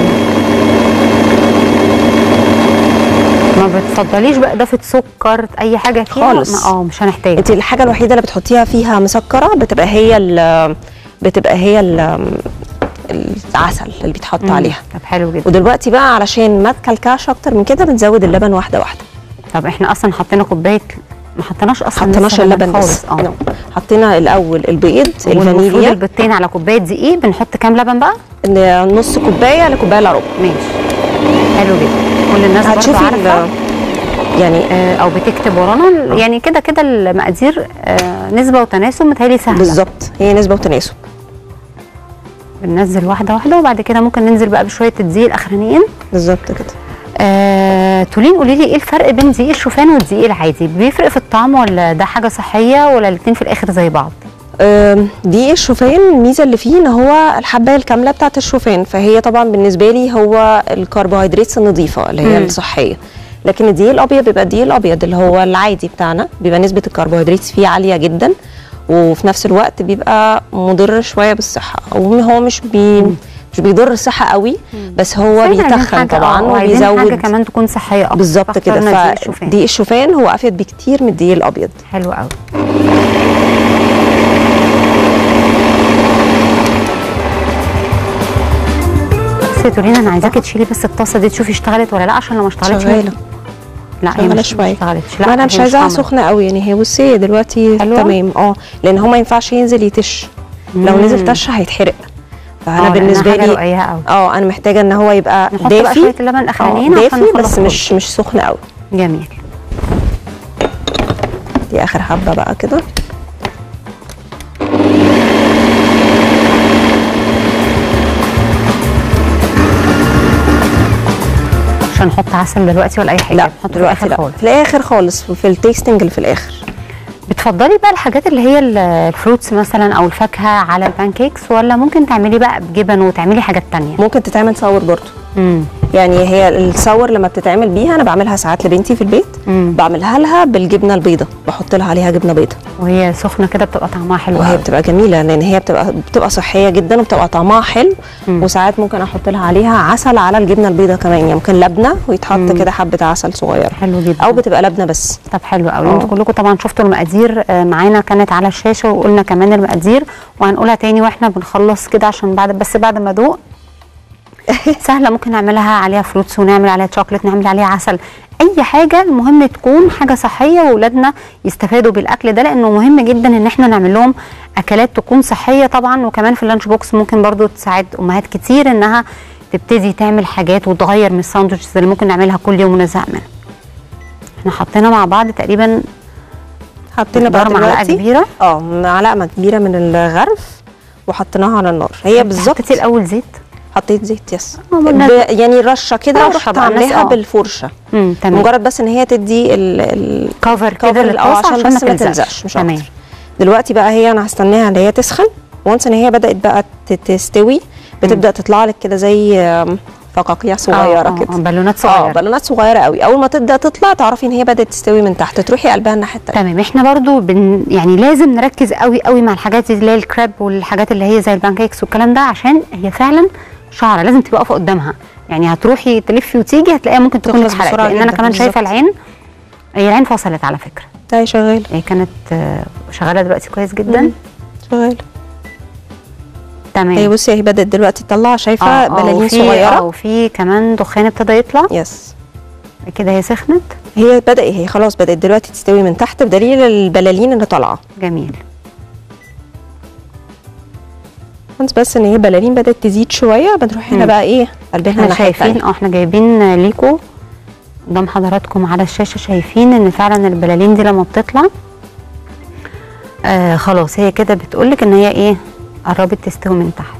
ما بتفضليش بقى اضافه سكر اي حاجه فيها خالص. ما- اه مش هنحتاج انت الحاجه الوحيده اللي بتحطيها فيها مسكره بتبقى هي ال بتبقى هي ال العسل اللي بيتحط مم. عليها طب حلو جدا ودلوقتي بقى علشان ما تكلكعش اكتر من كده بنزود اللبن واحده واحده طب احنا اصلا حطينا كوبايه ما حطيناش اصلا حطيناش لسه اللبن خالص بس اه نو. حطينا الاول البيض والمفروض الفانيليا البيضتين على كوبايه دقيق بنحط كام لبن بقى نص كوبايه لكوبايه الا ربع ماشي حلو جدا كل الناس برضه هتشوفي عارفه ال- يعني آه، او بتكتب ورانا يعني كده كده المقادير آه، نسبه وتناسب متهيألي سهله بالظبط هي نسبه وتناسب بننزل واحده واحده وبعد كده ممكن ننزل بقى بشويه الدقيق الاخرانيين بالظبط كده آه، تولين قولي لي ايه الفرق بين دقيق الشوفان والدقيق العادي بيفرق في الطعم ولا ده حاجه صحيه ولا الاثنين في الاخر زي بعض آم، دقيق الشوفان الميزه اللي فيه ان هو الحبايه الكامله بتاعه الشوفان فهي طبعا بالنسبه لي هو الكربوهيدرات النظيفه اللي هي مم. الصحيه لكن الدقيق الابيض بيبقى الدقيق الابيض اللي هو العادي بتاعنا بيبقى نسبه الكربوهيدرات فيه عاليه جدا وفي نفس الوقت بيبقى مضر شويه بالصحه او هو مش بي مش بيضر الصحه قوي بس هو عايزين بيتخن حاجة- طبعا آه، وعايزين حاجه وبيزود كمان تكون صحيه اكتر بالظبط كده فاخترنا دقيق الشوفان فدقيق الشوفان هو افيد بكتير من الدقيق الابيض حلو قوي بس يا تورينا انا عايزاكي تشيلي بس الطاسه دي تشوفي اشتغلت ولا لا عشان لو ما اشتغلتش شغاله لا هي شغاله مش شويه اشتغلتش ما انا هي مش عايزاها حامضة. سخنه قوي يعني هي بصي دلوقتي حلوة؟ تمام اه لان هو ما ينفعش ينزل يتش لو مم. نزل تش هيتحرق آه، فانا لأنها بالنسبه حاجة لي رقيقة قوي. اه انا محتاجه ان هو يبقى نحط بقى دافي شويه اللبن الاخرانيين آه، عشان دافي نخلص بس كله. مش مش سخن قوي جميل دي اخر حبه بقى كده مش هنحط عسل دلوقتي ولا اي حاجه لا نحط في دلوقتي الاخر لا خالص في الاخر خالص في التيستنج اللي في الاخر بتفضلي بقى الحاجات اللي هي ال- الفروتس مثلا او الفاكهه على البانكيكس ولا ممكن تعملي بقى بجبن وتعملي حاجات تانية ممكن تتعمل صور برضو امم يعني هي الصور لما بتتعمل بيها انا بعملها ساعات لبنتي في البيت مم. بعملها لها بالجبنه البيضه بحط لها عليها جبنه بيضه وهي سخنه كده بتبقى طعمها حلو وهي قوي. بتبقى جميله لان هي بتبقى بتبقى صحيه جدا وبتبقى طعمها حلو مم. وساعات ممكن احط لها عليها عسل على الجبنه البيضاء كمان يعني ممكن لبنه ويتحط كده حبه عسل صغيره حلو جدا او بتبقى لبنه بس طب حلو قوي آه. انتوا كلكم طبعا شفتوا المقادير آه، معانا كانت على الشاشه وقلنا كمان المقادير وهنقولها تاني واحنا بنخلص كده عشان بعد بس بعد ما ادوق سهله ممكن نعملها عليها فروتس ونعمل عليها شوكليت نعمل عليها عسل اي حاجه المهم تكون حاجه صحيه واولادنا يستفادوا بالاكل ده لانه مهم جدا ان احنا نعمل لهم اكلات تكون صحيه طبعا وكمان في اللانش بوكس ممكن برضو تساعد امهات كتير انها تبتدي تعمل حاجات وتغير من الساندوتشز اللي ممكن نعملها كل يوم ونزهق منها احنا حطينا مع بعض تقريبا حطينا بقى مقدار معلقه دلوقتي كبيره اه معلقه كبيره من الغرف وحطيناها على النار هي بالظبط حطيتي الاول زيت حطيت زيت يس آه، قلنا- ب- يعني رشه كده رشة ورحت بقى، الناس عاملاها آه. بالفرشه امم تمام مجرد بس ان هي تدي ال ال كفر كفر كده اه للطاسه عشان بس ما تلزقش مش تمام اكتر دلوقتي بقى هي انا هستناها ان هي تسخن وانس ان هي بدات بقى ت- تستوي بتبدا تطلع لك كده زي آم، فقاقيع صغيره آه، كده آه، بالونات اه صغيره بالونات صغيره قوي اول ما تبدا تطلع تعرفي ان هي بدات تستوي من تحت تروحي قلبها الناحيه التانيه تمام احنا برضو بن يعني لازم نركز قوي قوي مع الحاجات دي اللي هي الكريب والحاجات اللي هي زي البانكيكس والكلام ده عشان هي فعلا شعره لازم تبقى واقفه قدامها يعني هتروحي تلفي وتيجي هتلاقيها ممكن تكون تخلص اتحرقت بسرعة لان انا جدا، كمان شايفه بالظبط. العين هي العين فصلت على فكره ده شغال هي كانت آه، شغاله دلوقتي كويس جدا شغال تمام هي بصي هي بدات دلوقتي تطلع شايفه آه، آه، بلالين وفي- اه صغيره وفي كمان دخان ابتدى يطلع يس كده هي سخنت هي بدأ هي خلاص بدأت دلوقتي تستوي من تحت بدليل البلالين اللي طالعه جميل once بس ان هي بلالين بدأت تزيد شويه بنروح هنا مم. بقى ايه قلبنا احنا الناحيه شايفين التانية اه احنا جايبين ليكو قدام حضراتكم على الشاشه شايفين ان فعلا البلالين دي لما بتطلع آه خلاص هي كده بتقولك ان هي ايه قربت تستوي من تحت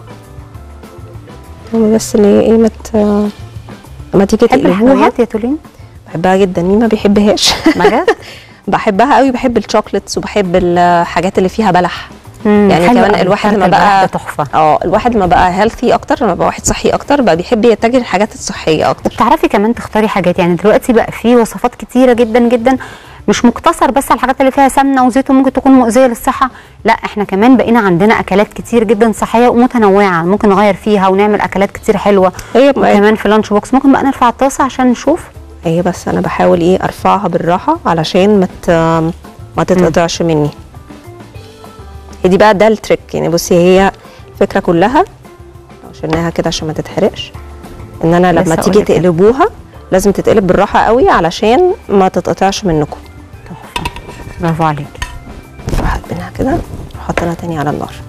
هو بس ان هي ايه مت لما تيجي تحب تقلبوها الحلويات يا تولين بحبها جدا مين ما بيحبهاش بجد بحبها قوي بحب الشوكليتس وبحب الحاجات اللي فيها بلح مم، يعني حلوة كمان أوي، الواحد تارت لما البلح بقى ده تحفه اه الواحد لما بقى هيلثي اكتر لما بقى واحد صحي اكتر بقى بيحب يتجه للحاجات الصحيه اكتر بتعرفي كمان تختاري حاجات يعني دلوقتي بقى في وصفات كتيره جدا جدا مش مقتصر بس على الحاجات اللي فيها سمنه وزيت وممكن تكون مؤذيه للصحه لا احنا كمان بقينا عندنا اكلات كتير جدا صحيه ومتنوعه ممكن نغير فيها ونعمل اكلات كتير حلوه هي وكمان في لانش بوكس ممكن بقى نرفع الطاسه عشان نشوف هي بس انا بحاول ايه ارفعها بالراحه علشان ما مت... ما تتقطعش مني هي دي بقى ده التريك يعني بصي هي الفكره كلها لو شلناها كده عشان ما تتحرقش ان انا لما لسه تيجي أقولك كده. تقلبوها لازم تتقلب بالراحه قوي علشان ما تتقطعش منكم برافو عليك نروح قلبينها كده نحطها تاني على النار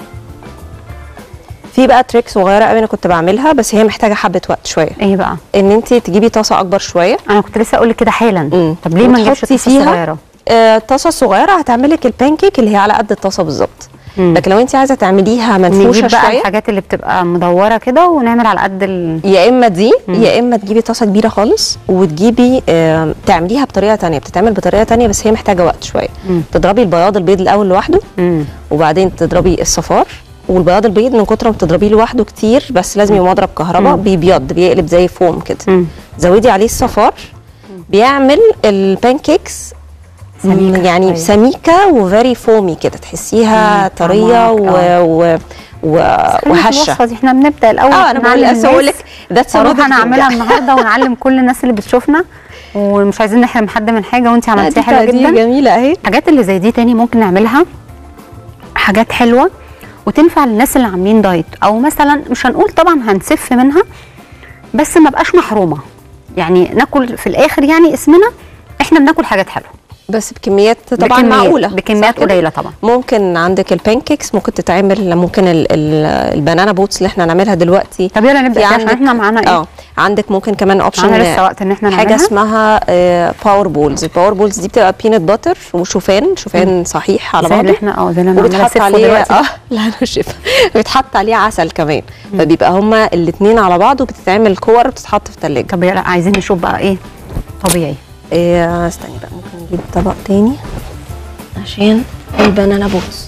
في بقى تريك صغيره قوي انا كنت بعملها بس هي محتاجه حبه وقت شويه ايه بقى ان انت تجيبي طاسه اكبر شويه انا كنت لسه اقول لك كده حالا مم. طب ليه ما نجيبش وتحطي طاسه فيها صغيره آه، الطاسه الصغيره هتعملك البانكيك اللي هي على قد الطاسه بالظبط مم. لكن لو انت عايزه تعمليها منفوشه نجيب بقى شويه الحاجات اللي بتبقى مدوره كده ونعمل على قد ال... يا اما دي مم. يا اما تجيبي طاسه كبيره خالص وتجيبي آه، تعمليها بطريقه تانية بتتعمل بطريقه تانية بس هي محتاجه وقت شويه مم. تضربي البياض البيض الاول لوحده مم. وبعدين تضربي الصفار والبياض البيض من كتر ما بتضربيه لوحده كتير بس لازم يبقى مضرب كهرباء مم. بيبيض بيقلب زي فوم كده مم. زودي عليه الصفار بيعمل البانكيكس سميكة يعني شوية. سميكه وفيري فومي كده تحسيها مم، طريه طعمها- و... آه. و... و... خلينا في وهشه الوصفه دي احنا بنبدا الاول اه انا بقول نعلم لسه بقول لك الناس. ذاتس واروح انا اعملها النهارده ونعلم كل الناس اللي بتشوفنا ومش عايزين نحرم حد من حاجه وانت عملتيها حلوه جدا جميله اهي الحاجات اللي زي دي تاني ممكن نعملها حاجات حلوه وتنفع للناس اللي عاملين دايت او مثلا مش هنقول طبعا هنسف منها بس ما بقاش محرومه يعني ناكل في الاخر يعني اسمنا احنا بناكل حاجات حلوه بس بكميات طبعا بكميات- معقوله بكميات صح كده؟ قليله طبعا ممكن عندك البانكيكس ممكن تتعمل ممكن ال ال البنانا بوتس اللي احنا هنعملها دلوقتي طب يلا نبدا في فيها عشان عندك- احنا معانا ايه اه عندك ممكن كمان اوبشن معانا لسه وقت ان احنا حاجه نعملها اسمها باور بولز الباور بولز دي بتبقى بينت باتر وشوفان شوفان صحيح على زي اللي بعضه احنا اه زي اللي انا عاملاها وبيتحط سيفو عليه دلوقتي اه لا انا شايفه بيتحط عليه عسل كمان فبيبقى هما الاثنين على بعض وبتتعمل كور وبتتحط في الثلاجه طب يلا عايزين نشوف بقى ايه طبيعي إيه استني بقى ممكن نجيب طبق تاني عشان البنانا بوتس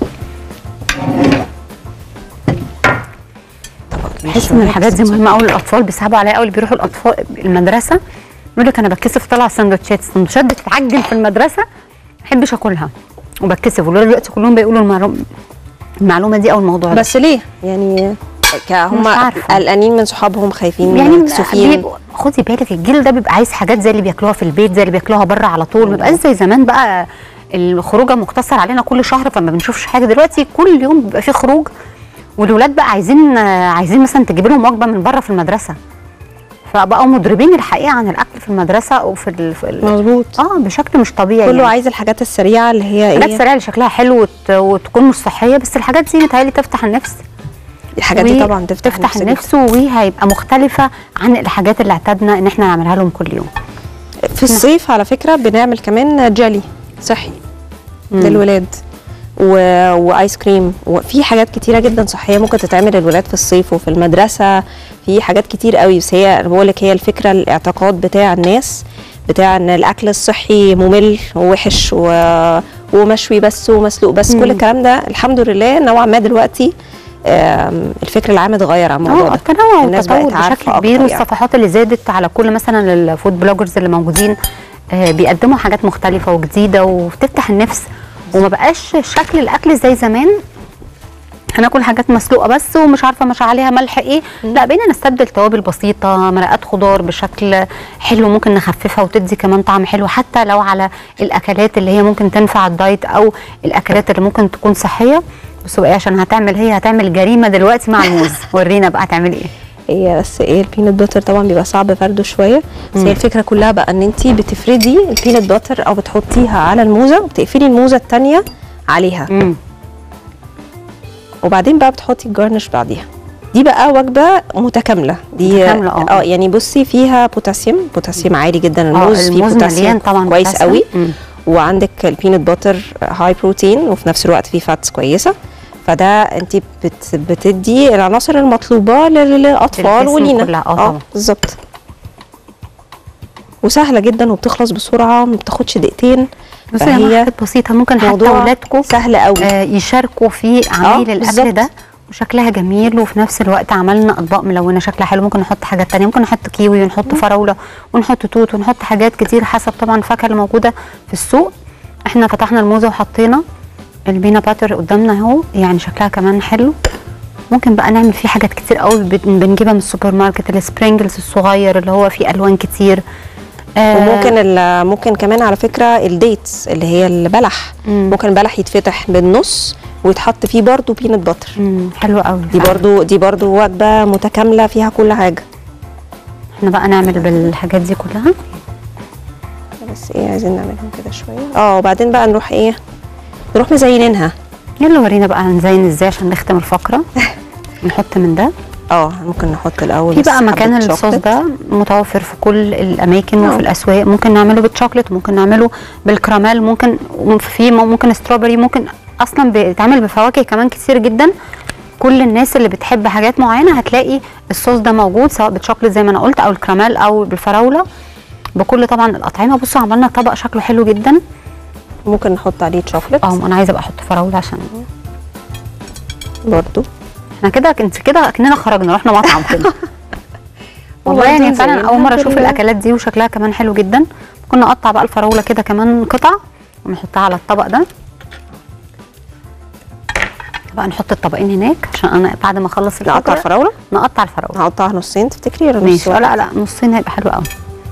طبق كبير بحس ان شوية الحاجات دي بس مهمه قوي للاطفال بيصعبوا عليا قوي اللي بيروحوا الاطفال المدرسه يقول لك انا بتكسف طلع سندوتشات السندوتشات بتتعجن في المدرسه ما بحبش اكلها وبتكسف والولاد دلوقتي كلهم بيقولوا المعلومه المعلومه دي او الموضوع ده بس ليه يعني ك- هم عارفة. قلقانين من صحابهم خايفين يعني مكسوفين بيبقوا- خدي بالك الجيل ده بيبقى عايز حاجات زي اللي بياكلوها في البيت زي اللي بياكلوها بره على طول ما بقاش زي زمان بقى الخروجه مقتصر علينا كل شهر فما بنشوفش حاجه دلوقتي كل يوم بيبقى في خروج والولاد بقى عايزين عايزين مثلا تجيب لهم وجبه من بره في المدرسه فبقوا مضربين الحقيقه عن الاكل في المدرسه وفي ال... في ال... مظبوط اه بشكل مش طبيعي كله يعني. عايز الحاجات السريعه اللي هي الحاجات ايه السريعه اللي شكلها حلو وت... وتكون مش صحيه بس الحاجات دي متهيألي تفتح النفس الحاجات دي طبعا تفتح, تفتح النفس النفس وهيبقى مختلفه عن الحاجات اللي اعتدنا ان احنا نعملها لهم كل يوم في الصيف على فكره بنعمل كمان جيلي صحي للولاد و... وايس كريم وفي حاجات كتيره جدا صحيه ممكن تتعمل للولاد في الصيف وفي المدرسه في حاجات كتير قوي بس هي بقول لك هي الفكره الاعتقاد بتاع الناس بتاع ان الاكل الصحي ممل ووحش و... ومشوي بس ومسلوق بس كل الكلام ده الحمد لله نوعا ما دلوقتي آم، الفكر العام اتغير عن الموضوع اه ده التنوع الناس والتطور بقت عارفة بشكل أكتر كبير يعني. والصفحات اللي زادت على كل مثلا الفود بلوجرز اللي موجودين آه، بيقدموا حاجات مختلفه وجديده وبتفتح النفس وما بقاش شكل الاكل زي زمان هناكل حاجات مسلوقه بس ومش عارفه مش عليها ملح ايه لا بقينا نستبدل توابل بسيطه مرقات خضار بشكل حلو ممكن نخففها وتدي كمان طعم حلو حتى لو على الاكلات اللي هي ممكن تنفع الدايت او الاكلات اللي ممكن تكون صحيه بس بقى عشان هتعمل هي هتعمل جريمه دلوقتي مع الموز ورينا بقى هتعملي ايه هي بس ايه البينت باتر طبعا بيبقى صعب فرده شويه بس هي الفكره كلها بقى ان انت بتفردي البينت باتر او بتحطيها على الموزه وتقفلي الموزه الثانيه عليها مم. وبعدين بقى بتحطي الجارنش بعديها دي بقى وجبه متكامله دي متكاملة، اه. اه يعني بصي فيها بوتاسيوم بوتاسيوم عالي جدا الموز فيه الموز بوتاسيوم مليان طبعا كويس بوتاسيوم. قوي مم. وعندك البينت باتر هاي بروتين وفي نفس الوقت فيه فاتس كويسه فده انت بت بتدي العناصر المطلوبه لل- للاطفال للجسم ولينا كلها، اه طبعا. بالظبط وسهله جدا وبتخلص بسرعه ما بتاخدش دقيقتين بصي فهي هي حاجات بسيطه ممكن حتى موضوع اولادكم سهل قوي آه يشاركوا في عمايل اه، الاكل بالظبط. ده وشكلها جميل وفي نفس الوقت عملنا اطباق ملونه شكلها حلو ممكن نحط حاجات تانية ممكن نحط كيوي ونحط فراوله ونحط توت ونحط حاجات كتير حسب طبعا الفاكهه اللي موجوده في السوق احنا فتحنا الموزه وحطينا البينا باتر قدامنا اهو يعني شكلها كمان حلو ممكن بقى نعمل فيه حاجات كتير قوي بن- بنجيبها من السوبر ماركت السبرينجلز الصغير اللي هو فيه الوان كتير آه، وممكن ال- ممكن كمان على فكره الديتس اللي هي البلح مم. ممكن البلح يتفتح بالنص ويتحط فيه برضو بينت باتر مم، حلو قوي دي فعلا. برضو دي برضو وجبه متكامله فيها كل حاجه احنا بقى نعمل بالحاجات دي كلها بس ايه عايزين نعملهم كده شويه اه وبعدين بقى نروح ايه نروح مزينينها يلا ورينا بقى هنزين ازاي عشان نختم الفقره نحط من ده اه ممكن نحط الاول في بس بقى حبة مكان الصوص شوكليت. ده متوفر في كل الاماكن اه. وفي الاسواق ممكن نعمله بالشوكليت ممكن نعمله بالكراميل ممكن في ممكن ستروبري ممكن اصلا بيتعمل بفواكه كمان كتير جدا كل الناس اللي بتحب حاجات معينه هتلاقي الصوص ده موجود سواء بالشوكليت زي ما انا قلت او الكراميل او بالفراوله بكل طبعا الاطعمه بصوا عملنا طبق شكله حلو جدا ممكن نحط عليه شوكليت اه انا عايزه بقى احط فراوله عشان برضو احنا كده انت كده اكننا خرجنا رحنا مطعم كده والله والله يعني دي فعلا زي اول مره الحمد اشوف لله. الاكلات دي وشكلها كمان حلو جدا ممكن نقطع بقى الفراوله كده كمان قطع ونحطها على الطبق ده بقى نحط الطبقين هناك عشان انا بعد ما اخلص نقطع الفقرة الفراوله نقطع الفراوله هقطعها نصين تفتكري ولا نص ماشي واحد؟ لا لا نصين هيبقى حلو قوي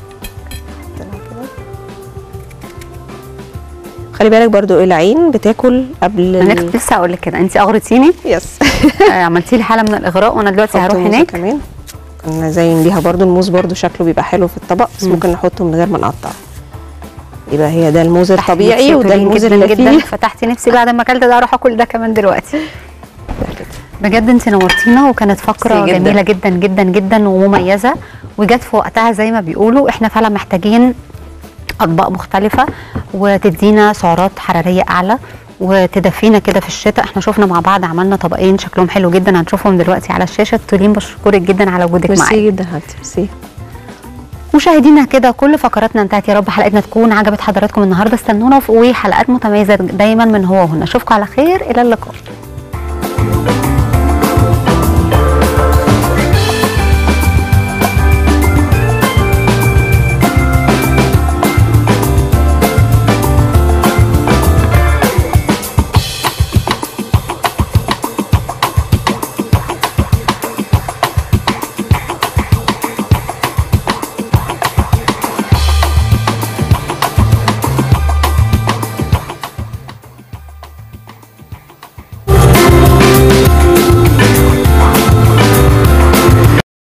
خلي بالك برضو العين بتاكل قبل انا ال- كنت لسه هقول لك كده انت اغرتيني يس آه، عملتي لي حاله من الاغراء وانا دلوقتي نحط هروح موزة هناك كمان نزين بيها برضو الموز برضو شكله بيبقى حلو في الطبق بس ممكن نحطه من غير ما نقطع يبقى هي ده الموز فتحتي الطبيعي نفسي وده تقولين الموز جدا اللي جدا فيه فتحتي نفسي بعد ما اكلت ده اروح اكل ده كمان دلوقتي بجد انت نورتينا وكانت فقره ميرسي جدا. جميله جدا جدا جدا ومميزه وجت في وقتها زي ما بيقولوا احنا فعلا محتاجين اطباق مختلفه وتدينا سعرات حراريه اعلى وتدفينا كده في الشتاء احنا شفنا مع بعض عملنا طبقين شكلهم حلو جدا هنشوفهم دلوقتي على الشاشه تولين بشكرك جدا على وجودك معايا ميرسي جدا حبيبتي ميرسي مشاهدينا كده كل فقراتنا انتهت يا رب حلقتنا تكون عجبت حضراتكم النهارده استنونا في حلقات متميزه دايما من هو وهنا اشوفكم على خير الى اللقاء